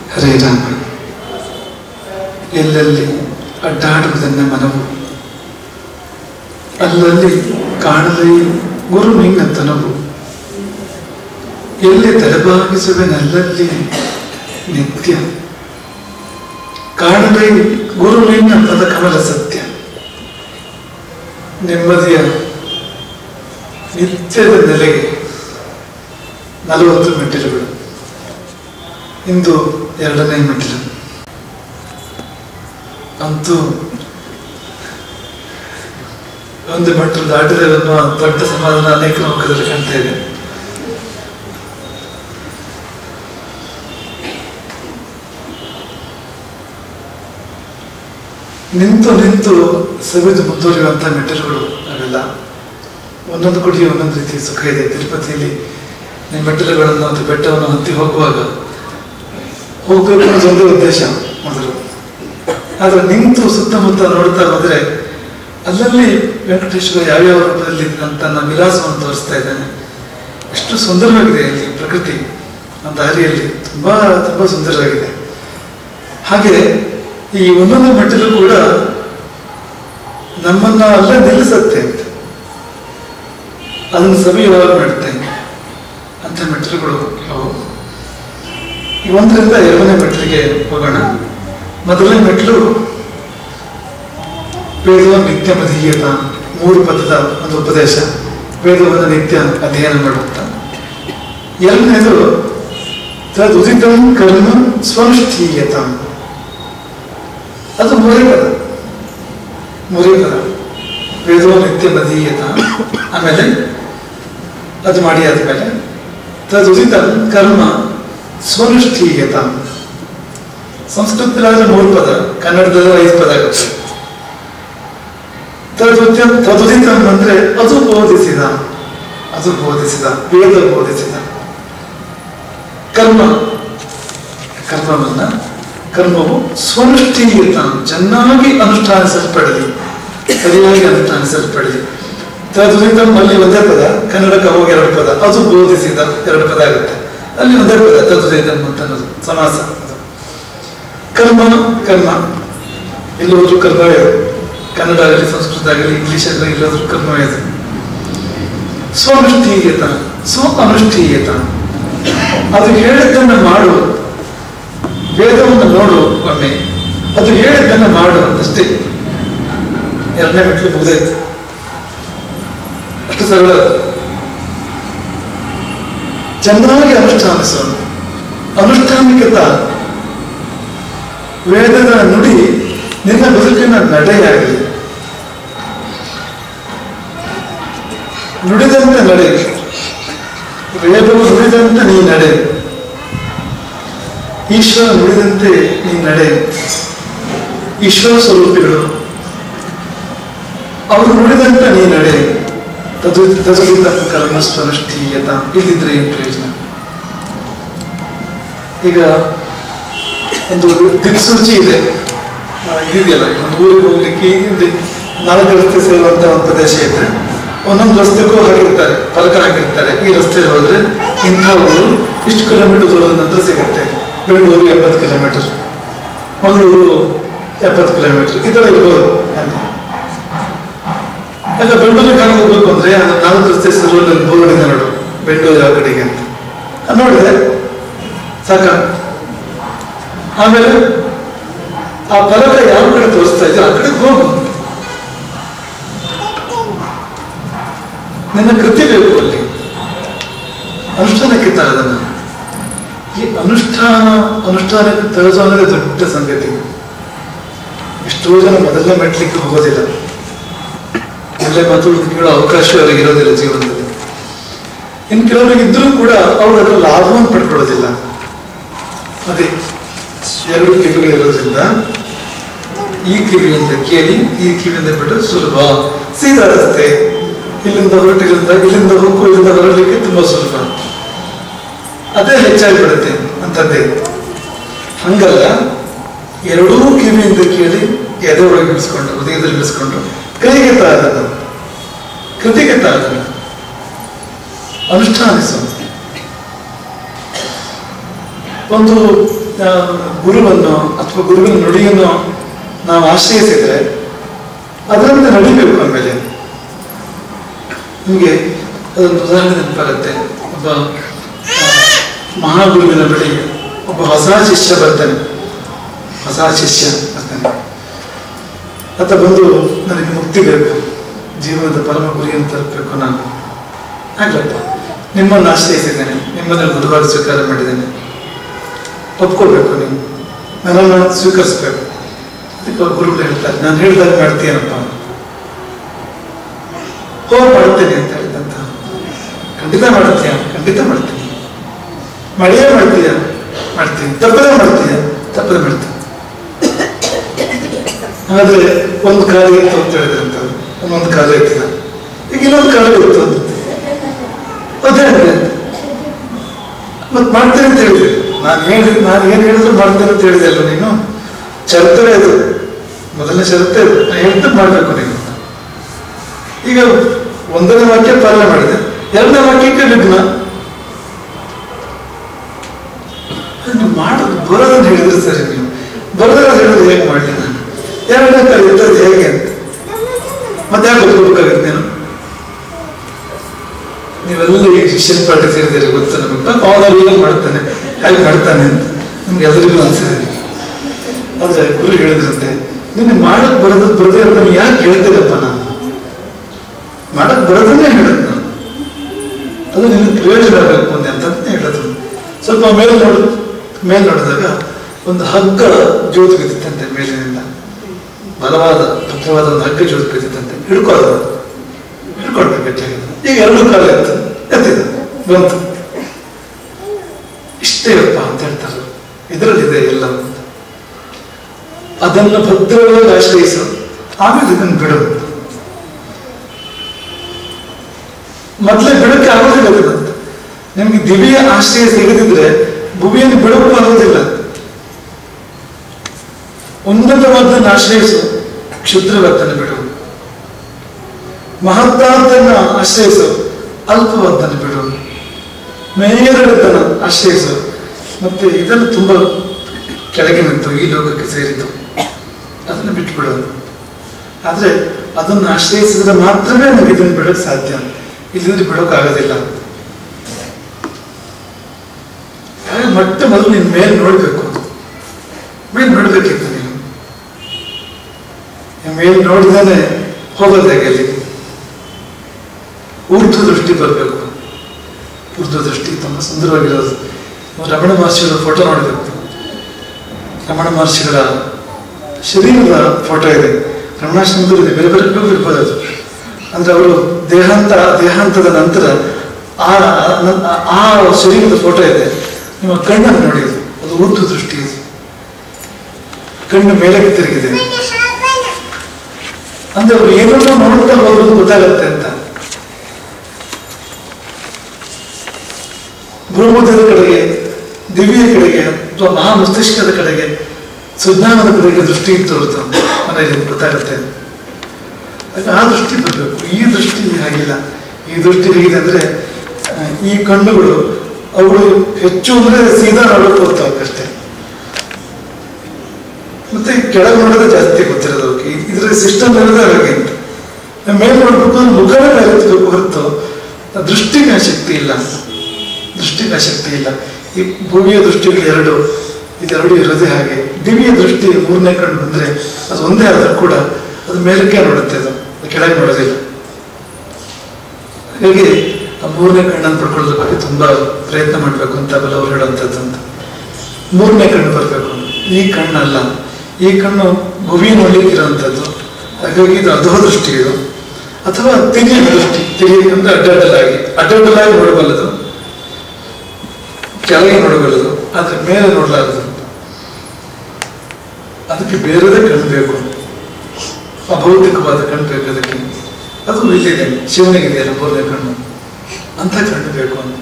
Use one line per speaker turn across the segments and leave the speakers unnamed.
ಹರೇ ರಾಮ ಎಲ್ಲೆಲ್ಲಿ ಅಡ್ಡಾಡುವುದನ್ನ ಮನವು ಅಲ್ಲಲ್ಲಿ ಕಾಣಲಿ ಗುರು ನಿನ್ನ ತನವು ಎಲ್ಲಿ ತಲೆಬಾಗಿಸುವೆನಲ್ಲಲ್ಲಿ ನಿತ್ಯ ಕಾಣಲಿ ಗುರು ನಿನ್ನ ಪದ ಕಮಲ ಸತ್ಯ ನೆಮ್ಮದಿಯ ನಿತ್ಯದ ನೆಲೆಗೆ ನಲವತ್ತು ಮೆಟ್ಟಿಲುಗಳು ಇಂದು ಎರಡನೇ ಮೆಟ್ಟಿಲು ಅಂತೂ ಒಂದು ಮೆಟ್ಟಿಲು ದಾಟಿದೆ ಅನ್ನುವ ದೊಡ್ಡ ಸಮಾಧಾನ ಅನೇಕ ಮುಖದಲ್ಲಿ ಕಾಣ್ತಾ ಇದೆ ನಿಂತು ನಿಂತು ಸವಿದು ಮುಂದುವರಿಯುವಂಥ ಮೆಟ್ಟಿಲುಗಳು ಅವೆಲ್ಲ ಒಂದೊಂದು ಕುಡಿಗೆ ಒಂದೊಂದು ರೀತಿ ಸುಖ ಇದೆ ತಿರುಪತಿಯಲ್ಲಿ ನಿಮ್ಮ ಮೆಟ್ಟಿಲುಗಳನ್ನು ಮತ್ತು ಬೆಟ್ಟವನ್ನು ಹತ್ತಿ ಹೋಗುವಾಗ ಹೋಗಬೇಕು ಅನ್ನೋದು ಒಂದೇ ಉದ್ದೇಶ ಮೊದಲು ಆದ್ರೆ ನಿಂತು ಸುತ್ತಮುತ್ತ ನೋಡ್ತಾ ಹೋದ್ರೆ ಅಲ್ಲಲ್ಲಿ ವೆಂಕಟೇಶ್ವರ ಯಾವ್ಯಾವ ರೂಪದಲ್ಲಿ ತನ್ನ ವಿಲಾಸವನ್ನು ತೋರಿಸ್ತಾ ಇದ್ದಾನೆ ಎಷ್ಟು ಸುಂದರವಾಗಿದೆ ಇಲ್ಲಿ ಪ್ರಕೃತಿ ಆ ದಾರಿಯಲ್ಲಿ ತುಂಬಾ ತುಂಬಾ ಸುಂದರವಾಗಿದೆ ಹಾಗೆ ಈ ಒಂದೊಂದು ಮೆಟ್ಟಿಲು ಕೂಡ ನಮ್ಮನ್ನ ಅಲ್ಲೇ ನಿಲ್ಲಿಸುತ್ತೆ ಅಂತ ಅದನ್ನು ಸವಿಯುವಾಗ ಮಾಡುತ್ತೆ ಅಂತ ಮೆಟ್ಟಿಲುಗಳು ಅವು ಈ ಒಂದರಿಂದ ಎರಡನೇ ಮೆಟ್ಟಿಲಿಗೆ ಹೋಗೋಣ ಮೊದಲನೇ ಮೆಟ್ಟಿಲು ವೇದವ ನಿತ್ಯ ಮಧೀಯತ ಮೂರು ಪದದ ಒಂದು ಉಪದೇಶ ವೇದವನ್ನು ನಿತ್ಯ ಅಧ್ಯಯನ ಮಾಡುತ್ತ ಎರಡನೇದು ತದುದಿತಂ ಕರ್ಮ ಸ್ವನುಷ್ಠೀಯತ ಅದು ಮೂರೇ ಪದ ಮೂರೇ ಪದ ವೇದವ ನಿತ್ಯ ಮಧೀಯತ ಆಮೇಲೆ ಅದು ಮಾಡಿ ಆದ್ಮೇಲೆ ತದುದಿತಂ ಕರ್ಮ ಸ್ವನುಷ್ಠೀಯತ ಸಂಸ್ಕೃತದಲ್ಲಾದ್ರೆ ಮೂರು ಪದ ಕನ್ನಡದಲ್ಲಿ ಐದು ಪದ ಆಗುತ್ತೆ ತದುದ್ಯ ತದುದಿತಂ ಅಂದ್ರೆ ಅದು ಬೋಧಿಸಿದ ಅದು ಬೋಧಿಸಿದ ವೇದ ಬೋಧಿಸಿದ ಕರ್ಮ ಕರ್ಮವನ್ನ ಕರ್ಮವು ಸ್ವನುಷ್ಠೀಯತ ಚೆನ್ನಾಗಿ ಅನುಷ್ಠಾನಿಸಲ್ಪಡಲಿ ಸರಿಯಾಗಿ ಅನುಷ್ಠಾನಿಸಲ್ಪಡಲಿ ತದುದಿತಂ ಅಲ್ಲಿ ಒಂದೇ ಪದ ಕನ್ನಡಕ್ಕೆ ಹೋಗಿ ಎರಡು ಪದ ಅದು ಬೋಧಿಸಿದ ಎರಡು ಪದ ಆಗುತ್ತೆ ಅಲ್ಲಿ ಒಂದೇ ಪದ ತದುದಿತಂ ಅಂತ ಅನ್ನೋದು ಸಮಾಸ ಅದು. ಕರ್ಮ ಕರ್ಮ ಇಲ್ಲಿ ಹೋದ್ರು ಕರ್ಮವೇ ಅದು. ಕನ್ನಡ ಆಗಲಿ ಸಂಸ್ಕೃತ ಆಗಲಿ ಇಂಗ್ಲಿಷ್ ಆಗಲಿ ಇಲ್ಲೋದ್ರು ಕರ್ಮವೇ ಅದು ಸ್ವನುಷ್ಠೀಯತ ಸ್ವ ಅನುಷ್ಠೀಯತ ಅದು ಹೇಳಿದ್ದನ್ನು ಮಾಡು ವೇದವನ್ನು ನೋಡು ಒಮ್ಮೆ ಅದು ಹೇಳಿದ್ದನ್ನು ಮಾಡು ಅಂತಷ್ಟೇ ಎರಡನೇ ಮೆಟ್ಲು ಮುಗಿದಾಯ್ತು ಅಷ್ಟು ಸರಳ ಅದು. ಚೆನ್ನಾಗಿ ಅನುಷ್ಠಾನಿಸೋಣ ಅನುಷ್ಠಾನಿಕತ ವೇದದ ನುಡಿ ನಿನ್ನ ಬದುಕಿನ ನಡೆಯಾಗಲಿ ನುಡಿದಂತೆ ನಡೆ ವೇದವು ನುಡಿದಂತೆ ನೀ ನಡೆ ಈಶ್ವರ ನುಡಿದಂತೆ ನೀ ನಡೆ ಈಶ್ವರ ಸ್ವರೂಪಿಗಳು ಅವರು ನುಡಿದಂತೆ ನೀ ನಡೆ ತದು ತದುದಿತ ಕರ್ಮಸ್ವನುಷ್ಠೀಯತ ಇಲ್ಲಿದ್ರೆ ಏನು ಪ್ರಯೋಜನ ಈಗ ಒಂದು ದಿಕ್ಸೂಚಿ ಇದೆ ಆ, ಇದಿದೆಯಲ್ಲ ಒಂದು ಊರಿಗೆ ಹೋಗ್ಲಿಕ್ಕೆ ಹಿಂದೆ ನಾಲ್ಕು ರಸ್ತೆ ಸೇರುವಂತ ಒಂದು ಪ್ರದೇಶ ಇದೆ ಒಂದೊಂದು ರಸ್ತೆಗೂ ಹಾಕಿರ್ತಾರೆ ಫಲಕ ಹಾಕಿರ್ತಾರೆ ಈ ರಸ್ತೆ ಹೋದ್ರೆ ಇಂಥ ಊರು ಇಷ್ಟು ಕಿಲೋಮೀಟರ್ ದೂರದ ನಂತರ ಸಿಗುತ್ತೆ ಬೆಂಗಳೂರು ಎಪ್ಪತ್ತು ಕಿಲೋಮೀಟರ್ ಮಂಗಳೂರು ಎಪ್ಪತ್ತು ಕಿಲೋಮೀಟರ್ ಈ ಥರ ಇರ್ಬೋದು ಅಂತ ಯಾಕೆ ಬೆಂಗಳೂರಿಗೆ ಕಾಣ ಹೋಗ್ಬೇಕು ಅಂದ್ರೆ ಅದು ನಾಲ್ಕು ರಸ್ತೆ ಸೇರುವಲ್ಲಿ ಬೋರ್ಡ್ ಇದೆ ನೋಡು ಬೆಂಗಳೂರು ಯಾವ ಕಡೆಗೆ ಅಂತ ಅದ್ ನೋಡಿದ್ರೆ ಸಾಕ ಆಮೇಲೆ ಆ ಫಲಕ ಯಾವ ಕಡೆ ತೋರಿಸ್ತಾ ಇದೆಯೋ ಆ ಕಡೆ ಹೋಗು ನಿನ್ನ ಕೃತಿ ಬೇಕು ಅಲ್ಲಿ ಅನುಷ್ಠಾನಕ್ಕೆ ತರದನ್ನ ಈ ಅನುಷ್ಠಾನ ಅನುಷ್ಠಾನಕ್ಕೆ ತರಿಸೋ ಅನ್ನೋದೇ ದೊಡ್ಡ ಸಂಗತಿ ಎಷ್ಟೋ ಜನ ಮೊದಲನೇ ಮೆಟ್ಲಿಕ್ಕೆ ಹೋಗೋದಿಲ್ಲ ಮೊದಲೇ ಮಾತು ಕೇಳೋ ಅವಕಾಶ ಅವರಿಗೆ ಇರೋದಿಲ್ಲ ಜೀವನದಲ್ಲಿ ಇನ್ನು ಕೆಲವರಿಗೆ ಇದ್ರೂ ಕೂಡ ಅವರು ಅದರ ಲಾಭವನ್ನು ಪಡ್ಕೊಳ್ಳೋದಿಲ್ಲ ಅದೇ ಎರಡು ಕಿವಿಗಳಿರೋದ್ರಿಂದ ಈ ಕಿವಿಯಿಂದ ಕೇಳಿ ಈ ಕಿವಿಯಿಂದ ಬಿಟ್ಟು ಸುಲಭ ಸೀದಾ ರಸ್ತೆ ಇಲ್ಲಿಂದ ಹೊರಟಿಲ್ಲಿಂದ ಇಲ್ಲಿಂದ ಹೋಗು ಇಲ್ಲಿಂದ ಹೊರಡಲಿಕ್ಕೆ ತುಂಬಾ ಸುಲಭ ಅದೇ ಹೆಚ್ಚಾಗಿ ಬಿಡುತ್ತೆ ಅಂತದ್ದೇ ಹಂಗಲ್ಲ ಎರಡೂ ಕಿವಿಯಿಂದ ಕೇಳಿ ಎದೆ ಒಳಗೆ ಇಳಿಸ್ಕೊಂಡು ಹೃದಯದಲ್ಲಿ ಇಳಿಸ್ಕೊಂಡು ಕೈಗೆ ತಾಳದ ಕೃತಿಗೆ ತಾಳದ ಅನುಷ್ಠಾನಿಸು ಒಂದು ಆ, ಗುರುವನ್ನು ಅಥವಾ ಗುರುವಿನ ನುಡಿಯನ್ನು ನಾವು ಆಶ್ರಯಿಸಿದ್ರೆ ಅದರಂತೆ ನಡಿಬೇಕು ಆಮೇಲೆ ನಿಮಗೆ ಅದೊಂದು ಉದಾಹರಣೆ ನೆನಪಾಗುತ್ತೆ ಒಬ್ಬ ಆ, ಮಹಾಗುರುವಿನ ಬಳಿ ಒಬ್ಬ ಹೊಸ ಶಿಷ್ಯ ಬರ್ತಾನೆ ಹೊಸ ಶಿಷ್ಯ ಬರ್ತಾನೆ ಆತ ಬಂದು ನನಗೆ ಮುಕ್ತಿ ಬೇಕು ಜೀವನದ ಪರಮ ಗುರಿಯನ್ನು ತಲುಪಬೇಕು ನಾನು ಆಗ್ಲಪ್ಪ ನಿಮ್ಮನ್ನು ಆಶ್ರಯಿಸಿದ್ದೇನೆ ನಿಮ್ಮನ್ನು ಗುರುವಾಗಿ ಸ್ವೀಕಾರ ಮಾಡಿದ್ದೇನೆ ಒಪ್ಕೊಳ್ಬೇಕು ನೀವು ನನ್ನನ್ನು ಸ್ವೀಕರಿಸ್ಬೇಕು ಅದಕ್ಕೆ ಅವ್ರ ಗುರುಗಳು ಹೇಳ್ತಾರೆ ನಾನು ಹೇಳಿದಾಗ ಮಾಡ್ತೀಯನಪ್ಪ ಹೋ ಮಾಡ್ತೇನೆ ಅಂತ ಹೇಳಿದಂತ ಖಂಡಿತ ಮಾಡ್ತೀಯ ಖಂಡಿತ ಮಾಡ್ತೀನಿ ಮಳೆಯೇ ಮಾಡ್ತೀಯ ಮಾಡ್ತೀನಿ ತಪ್ಪದೇ ಮಾಡ್ತೀಯ ತಪ್ಪದೇ ಮಾಡ್ತೀನಿ ಹಾಗಾದ್ರೆ ಒಂದು ಕಾಲ ಇತ್ತು ಅಂತ ಹೇಳಿದ್ರಂತ ಅವ್ರು. ಒಂದೊಂದು ಕಾಲ ಇತ್ತಿಲ್ಲ ಈಗ ಇನ್ನೊಂದು ಕಾಲ ಇತ್ತು ಅಂತ ಅದೇ ಅಂದ್ರೆ ಮತ್ ಮಾಡ್ತೇನೆ ಅಂತ ಹೇಳಿದೆ ನಾನು ಹೇಳಿ ನಾನು ಏನ್ ಹೇಳಿದ್ರು ಮಾಡ್ತೇನೆ ಅಂತ ಹೇಳಿದೆ ಅಲ್ವ ನೀನು ಷರತ್ತೇ ಅದು ಮೊದಲನೇ ಷರತ್ತೇ ಅದು ನಾನು ಹೇಳಿದ್ದು ಮಾಡ್ಬೇಕು ನೀನು ಈಗ ಒಂದನೇ ವಾಕ್ಯ ಪಾಲನೆ ಮಾಡಿದೆ ಎರಡನೇ ವಾಕ್ಯಕ್ಕೆ ವಿಘ್ನ ಅದನ್ನು ಮಾಡೋದು ಬರೋದನ್ನು ಹೇಳಿದ್ರೆ ಸರಿ ನೀವು ಬರೋದನ್ನ ಹೇಳಿದ್ರೆ ಹೇಗೆ ಮಾಡಲಿ ನಾನು ಎರಡನೇ ಕಾಲ ಇರ್ತದೆ ಹೇಗೆ ಅಂತ ಮತ್ತೆ ಯಾಕೆ ಗೊತ್ತಿರ್ಬೇಕಾಗುತ್ತೆ ನೀನು ನೀವೆಲ್ಲ ಈ ಶಿಕ್ಷಣ ಪಾಠ ಸೇರಿದ್ದೀರಿ ಗೊತ್ತು ನಮಗೆ ಪಾಪ ಅವನ ಏನು ಮಾಡ್ತಾನೆ ಹಾಗೆ ಮಾಡ್ತಾನೆ ಅಂತ ನಿಮ್ಗೆ ಎಲ್ರಿಗೂ ಅನ್ಸಿದೆ ಆದ್ರೆ ಗುರು ಹೇಳಿದ್ರಂತೆ ನಿನ್ನೆ ಮಾಡಕ್ ಬರೋದು ಬರದೇ ಇರೋ ಯಾಕೆ ಹೇಳ್ತೀರಪ್ಪ ನಾನು ಮಾಡಕ್ ಬರೋದನ್ನೇ ಹೇಳೋದು ನಾನು ಅದು ನಿನಗೆ ಪ್ರಯೋಜನ ಆಗಬೇಕು ಮುಂದೆ ಅಂತ ಹೇಳೋದು ಸ್ವಲ್ಪ ಮೇಲೆ ನೋಡು ಮೇಲೆ ನೋಡಿದಾಗ ಒಂದು ಹಗ್ಗ ಜೋತು ಬಿದ್ದಿತ್ತಂತೆ ಮೇಲಿನಿಂದ ಬಲವಾದ ಭದ್ರವಾದ ಒಂದು ಹಗ್ಗ ಜೋತು ಬಿದ್ದಿತ್ತಂತೆ ಹಿಡ್ಕೊಳ್ಳೋದು ಹಿಡ್ಕೊಳ್ಬೇಕು ಗಟ್ಟಿಯಾಗಿ ಈಗ ಎರಡು ಕಾಲ ಇತ್ತು ಎತ್ತಿದ ಬಂತು ಇಷ್ಟೇ ಅಪ್ಪ ಅಂತ ಹೇಳ್ತಾರೆ ಇದರಲ್ಲಿದೆ ಎಲ್ಲ ಅಂತ ಅದನ್ನು ಭದ್ರವಾಗಿ ಆಶ್ರಯಿಸು ಆಮೇಲೆ ಇದನ್ನು ಬಿಡು ಮೊದಲೇ ಬಿಡಕ್ಕೆ ಆಗೋದಿಲ್ಲ ಅದನ್ನಂತ ನಿಮ್ಗೆ ದಿವ್ಯ ಆಶ್ರಯ ಸಿಗದಿದ್ರೆ ಭೂಮಿಯನ್ನು ಬಿಡೋಕೆ ಆಗೋದಿಲ್ಲ ಉನ್ನತವಾದನ್ನು ಆಶ್ರಯಿಸು ಕ್ಷುದ್ರವಾದನ್ನು ಬಿಡು ಮಹತ್ತಾದ್ದನ್ನು ಆಶ್ರಯಿಸು ಅಲ್ಪವಾದನ್ನು ಬಿಡು ಮೇಯರಡದನ್ನು ಆಶ್ರಯಿಸು ಮತ್ತೆ ಇದನ್ನು ತುಂಬಾ ಕೆಳಗಿನದ್ದು ಈ ಲೋಕಕ್ಕೆ ಸೇರಿದ್ದು ಅದನ್ನು ಬಿಟ್ಬಿಡು ಆದ್ರೆ ಅದನ್ನು ಆಶ್ರಯಿಸಿದ್ರೆ ಮಾತ್ರವೇ ನಮಗೆ ಇದನ್ನು ಬಿಡೋಕೆ ಸಾಧ್ಯ ಇಲ್ಲಿಂದ್ರೆ ಬಿಡೋಕೆ ಆಗೋದಿಲ್ಲ ಹಾಗೆ ಮೊಟ್ಟ ಮೊದಲು ನಿನ್ ಮೇಲೆ ನೋಡ್ಬೇಕು ಮೇಲೆ ನೋಡ್ಬೇಕಿತ್ತು ನೀನು ನೀನ್ ಮೇಲೆ ನೋಡಿದಾನೆ ಹೋಗೋದು ಹೇಗೆ ಅಲ್ಲಿ ಊರ್ಧ್ವ ದೃಷ್ಟಿ ಬರಬೇಕು ಊರ್ಧ್ವ ದೃಷ್ಟಿ ತುಂಬಾ ಸುಂದರವಾಗಿರೋದು ನಾವು ರಮಣ ಮಹರ್ಷಿಗಳ ಫೋಟೋ ನೋಡಬೇಕು ರಮಣ ಮಹರ್ಷಿಗಳ ಶರೀರದ ಫೋಟೋ ಇದೆ ರಮಣಾಶ್ರಮದಲ್ಲಿ ಬೇರೆ ಬೇರೆ ಕಡೆ ಇರ್ಬೋದು ಅದು ಅಂದ್ರೆ ಅವರು ದೇಹಾಂತ ದೇಹಾಂತದ ನಂತರ ಆ ಆ ಶರೀರದ ಫೋಟೋ ಇದೆ ನಿಮ್ಮ ಕಣ್ಣನ್ನು ನೋಡಿ ಅದು. ಅದು ಊರ್ಧ್ವ ದೃಷ್ಟಿ ಇದು ಕಣ್ಣು ಮೇಲಕ್ಕೆ ತಿರುಗಿದೆ ಅಂದ್ರೆ ಅವ್ರು ಏನನ್ನೋ ನೋಡ್ತಾ ಹೋಗೋದು ಗೊತ್ತಾಗತ್ತೆ ಅಂತ ಭೂಮಧ್ಯದ ಕಡೆಗೆ ದಿವ್ಯ ಕಡೆಗೆ ಅಥವಾ ಮಹಾ ಮಸ್ತಿಷ್ಕದ ಕಡೆಗೆ ಸುಜ್ಞಾನದ ಕಡೆಗೆ ದೃಷ್ಟಿ ಇತ್ತು ಅವ್ರದ್ದು ಮನೆಯಲ್ಲಿ ಗೊತ್ತಾಗುತ್ತೆ ಆಗ ಆ ದೃಷ್ಟಿ ಬರಬೇಕು ಈ ದೃಷ್ಟಿ ಹಾಗಿಲ್ಲ ಈ ದೃಷ್ಟಿ ಹೇಗಿದೆ ಅಂದ್ರೆ ಆ, ಈ ಕಣ್ಣುಗಳು ಅವುಗಳು ಹೆಚ್ಚು ಅಂದ್ರೆ ಸೀದಾ ನೋಡೋಕೆ ಹೋಗ್ತಾವಕ್ಕಷ್ಟೇ ಮತ್ತೆ ಕೆಳಗೆ ನೋಡೋದೇ ಜಾಸ್ತಿ ಗೊತ್ತಿರೋದು ಅವಕ್ಕೆ ಇದ್ರ ಸಿಸ್ಟಮ್ ಇರೋದೇ ಹಾಗೆ ಅಂತ ಮೇಲೆ ನೋಡ್ಬೇಕು ಅಂದ್ರೆ ಮುಖವೇ ಮೇಲೆ ಎತ್ತಬೇಕು ಹೊರತು ಆ ದೃಷ್ಟಿಗೆ ಆ ಶಕ್ತಿ ಇಲ್ಲ ದೃಷ್ಟಿಗೆ ಆ ಶಕ್ತಿ ಇಲ್ಲ ಈ ಭೂಮಿಯ ದೃಷ್ಟಿಗಳು ಎರಡು ಇದೆರಡು ಇರೋದೇ ಹಾಗೆ ದಿವ್ಯ ದೃಷ್ಟಿ ಮೂರನೇ ಕಣ್ಣು ಬಂದ್ರೆ ಅದು ಒಂದೇ ಆದ್ರೂ ಕೂಡ ಅದು ಮೇಲಕ್ಕೆ ನೋಡುತ್ತೆ ಅದು ಅದು ಕೆಳಗೆ ನೋಡೋದಿಲ್ಲ ಹಾಗಾಗಿ ಆ ಮೂರನೇ ಕಣ್ಣನ್ನು ಪಡ್ಕೊಳ್ಳೋದ್ರ ಬಗ್ಗೆ ತುಂಬಾ ಪ್ರಯತ್ನ ಮಾಡಬೇಕು ಅಂತ ಬಲವರು ಹೇಳುವಂಥದ್ದು ಅಂತ ಮೂರನೇ ಕಣ್ಣು ಬರಬೇಕು ಈ ಕಣ್ಣಲ್ಲ ಈ ಕಣ್ಣು ಭೂಮಿ ನೋಡ್ಲಿಕ್ಕಿರುವಂಥದ್ದು ಹಾಗಾಗಿ ಇದು ಅಧೋ ದೃಷ್ಟಿ ಇದು ಅಥವಾ ತಿರಿಯ ದೃಷ್ಟಿ ತಿರಿಯ ಅಂದ್ರೆ ಅಡ್ಡಡ್ಡಲಾಗಿ ಅಡ್ಡಡ್ಡಲಾಗಿ ನೋಡಬಲ್ಲದು ಕೆಳಗೆ ನೋಡಬಲ್ಲದು ಆದ್ರೆ ಮೇಲೆ ನೋಡಲಾರದು ಅದಕ್ಕೆ ಬೇರೆದೇ ಕಣ್ಣು ಬೇಕು ಅಭೌತಿಕವಾದ ಕಣ್ಣು ಬೇಕು ಅದಕ್ಕೆ ಅದು ಇಲ್ಲಿದೆ ಶಿವನಿಗಿದೆಯಲ್ಲ ಮೂರನೇ ಕಣ್ಣು ಅಂತ ಕಣ್ಣು ಬೇಕು ಅಂತ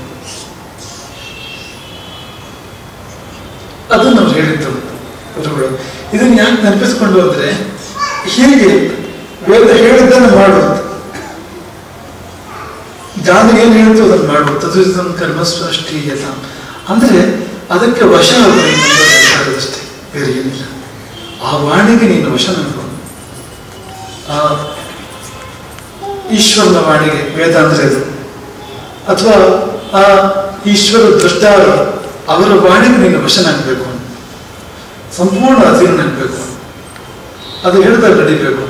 ಅದನ್ನು ನಾವು ಹೇಳಿದ್ದು ಗುರುಗಳು ಇದನ್ನ ಯಾಕೆ ನೆನಪಿಸ್ಕೊಂಡು ಅಂದ್ರೆ ಹೀಗೆ ವೇದ ಹೇಳಿದ್ದನ್ನು ಮಾಡುವುದು ಜ್ಞಾನ ಏನ್ ಹೇಳ್ತು ಅದನ್ನು ಮಾಡುವುದು ತದುದಂ ಕರ್ಮ ಸೃಷ್ಟಿ ಯಥ ಅಂದ್ರೆ ಅದಕ್ಕೆ ವಶ ಆಗಬೇಕು ಆ ವಾಣಿಗೆ ನೀನು ವಶನಾಗು ಆ ಈಶ್ವರನ ವಾಣಿಗೆ ವೇದ ಅಂದ್ರೆ ಇದು ಅಥವಾ ಆ ಈಶ್ವರ ದೃಷ್ಟಾರ ಅವರ ವಾಣಿಗೆ ನೀನು ವಶನಾಗಬೇಕು ಸಂಪೂರ್ಣ ಅಧೀನನಾಗಬೇಕು ಅದು ಹೇಳಿದಾಗ ನಡಿಬೇಕು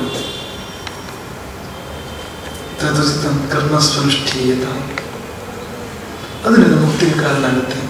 ತದುಚಿತಂ ಕರ್ಮ ಸ್ವನುಷ್ಠೀಯತ ಅದು ನಿನ್ನ ಮುಕ್ತಿಗೆ ಕಾರಣ ಆಗುತ್ತೆ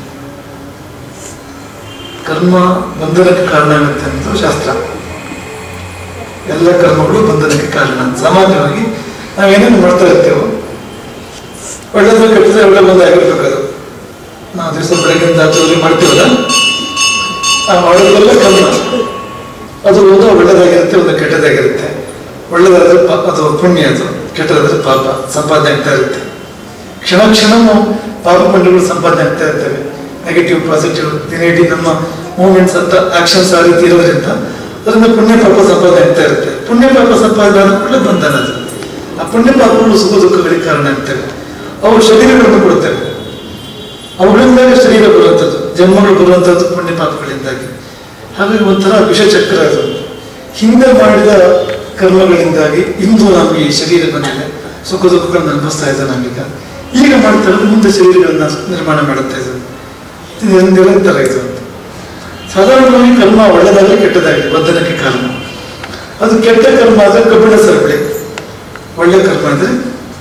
ಕರ್ಮ ಬಂಧನಕ್ಕೆ ಕಾರಣ ಆಗುತ್ತೆ ಅಂತ ಶಾಸ್ತ್ರ ಎಲ್ಲ ಕರ್ಮಗಳು ಬಂಧನಕ್ಕೆ ಕಾರಣ ಸಾಮಾನ್ಯವಾಗಿ ನಾವೇನೇನು ಮಾಡ್ತಾ ಇರ್ತೇವೋ ಒಳ್ಳೆದ್ರೆ ಕೆಟ್ಟದ್ರೆ ಒಳ್ಳೆ ಬಂದ ಆಗಿರ್ಬೇಕು ಅದು ನಾವು ದಿವಸ ಬೆಳಗ್ಗಿಂದ ಚೌರಿ ಮಾಡ್ತೀವಲ್ಲ ಆ ಮಾಡೋದೆಲ್ಲ ಕರ್ಮ ಅದು ಒಂದು ಒಳ್ಳೆದಾಗಿರುತ್ತೆ ಒಂದು ಕೆಟ್ಟದಾಗಿರುತ್ತೆ ಒಳ್ಳೆದಾದ್ರೆ ಪಾಪ ಅದು ಪುಣ್ಯ ಅದು ಕೆಟ್ಟದಾದ್ರೆ ಪಾಪ ಸಂಪಾದನೆ ಆಗ್ತಾ ಇರುತ್ತೆ ಕ್ಷಣ ಕ್ಷಣವೂ ಪಾಪ ಪುಣ್ಯಗಳು ಸಂಪಾದನೆ ಆಗ್ತಾ ಇರ್ತವೆ ನೆಗೆಟಿವ್ ಪಾಸಿಟಿವ್ ದಿನೇಟಿ ನಮ್ಮ ಮೂಮೆಂಟ್ಸ್ ಅಂತ ಆಕ್ಷನ್ಸ್ ಆ ರೀತಿ ಇರೋದ್ರಿಂದ ಅದರಿಂದ ಪುಣ್ಯ ಪಾಪ ಸಂಪಾದನೆ ಆಗ್ತಾ ಇರುತ್ತೆ ಪುಣ್ಯ ಪಾಪ ಸಂಪಾದನೆ ಆದ ಕೂಡಲೇ ಬಂಧನ ಅದು ಆ ಪುಣ್ಯ ಪಾಪಗಳು ಸುಖ ದುಃಖಗಳಿಗೆ ಕಾರಣ ಆಗ್ತವೆ ಅವು ಶರೀರಗಳನ್ನು ಕೊಡುತ್ತವೆ ಅವುಗಳಿಂದಾಗಿ ಶರೀರ ಬರುವಂಥದ್ದು ಜನ್ಮಗಳು ಬರುವಂಥದ್ದು ಪುಣ್ಯ ಪಾಪಗಳಿಂದಾಗಿ ಹಾಗಾಗಿ ಒಂಥರ ವಿಷಚಕ್ರ ಅದು ಹಿಂದೆ ಮಾಡಿದ ಕರ್ಮಗಳಿಂದಾಗಿ ಇಂದು ನಮಗೆ ಈ ಶರೀರ ಬಂದಿದೆ ಸುಖ ದುಃಖಗಳನ್ನು ಅನುಭವಿಸ್ತಾ ಇದ್ದಾನೆ ನಾವೀಗ ಈಗ ಮಾಡ್ತಾ ಇರೋದು ಮುಂದೆ ಶರೀರಗಳನ್ನ ನಿರ್ಮಾಣ ಮಾಡುತ್ತಾ ಇದ್ದಾನೆ ಇದು ನಿರಂತರ ಇದು ಅಂತ ಸಾಧಾರಣವಾಗಿ ಕರ್ಮ ಒಳ್ಳೆದಾಗಲಿ ಕೆಟ್ಟದಾಗಲಿ ಬಂಧನಕ್ಕೆ ಕಾರಣ ಅದು ಕೆಟ್ಟ ಕರ್ಮ ಆದ್ರೆ ಕಬ್ಬಿಣ ಸರಪಳಿ ಒಳ್ಳೆ ಕರ್ಮ ಅಂದ್ರೆ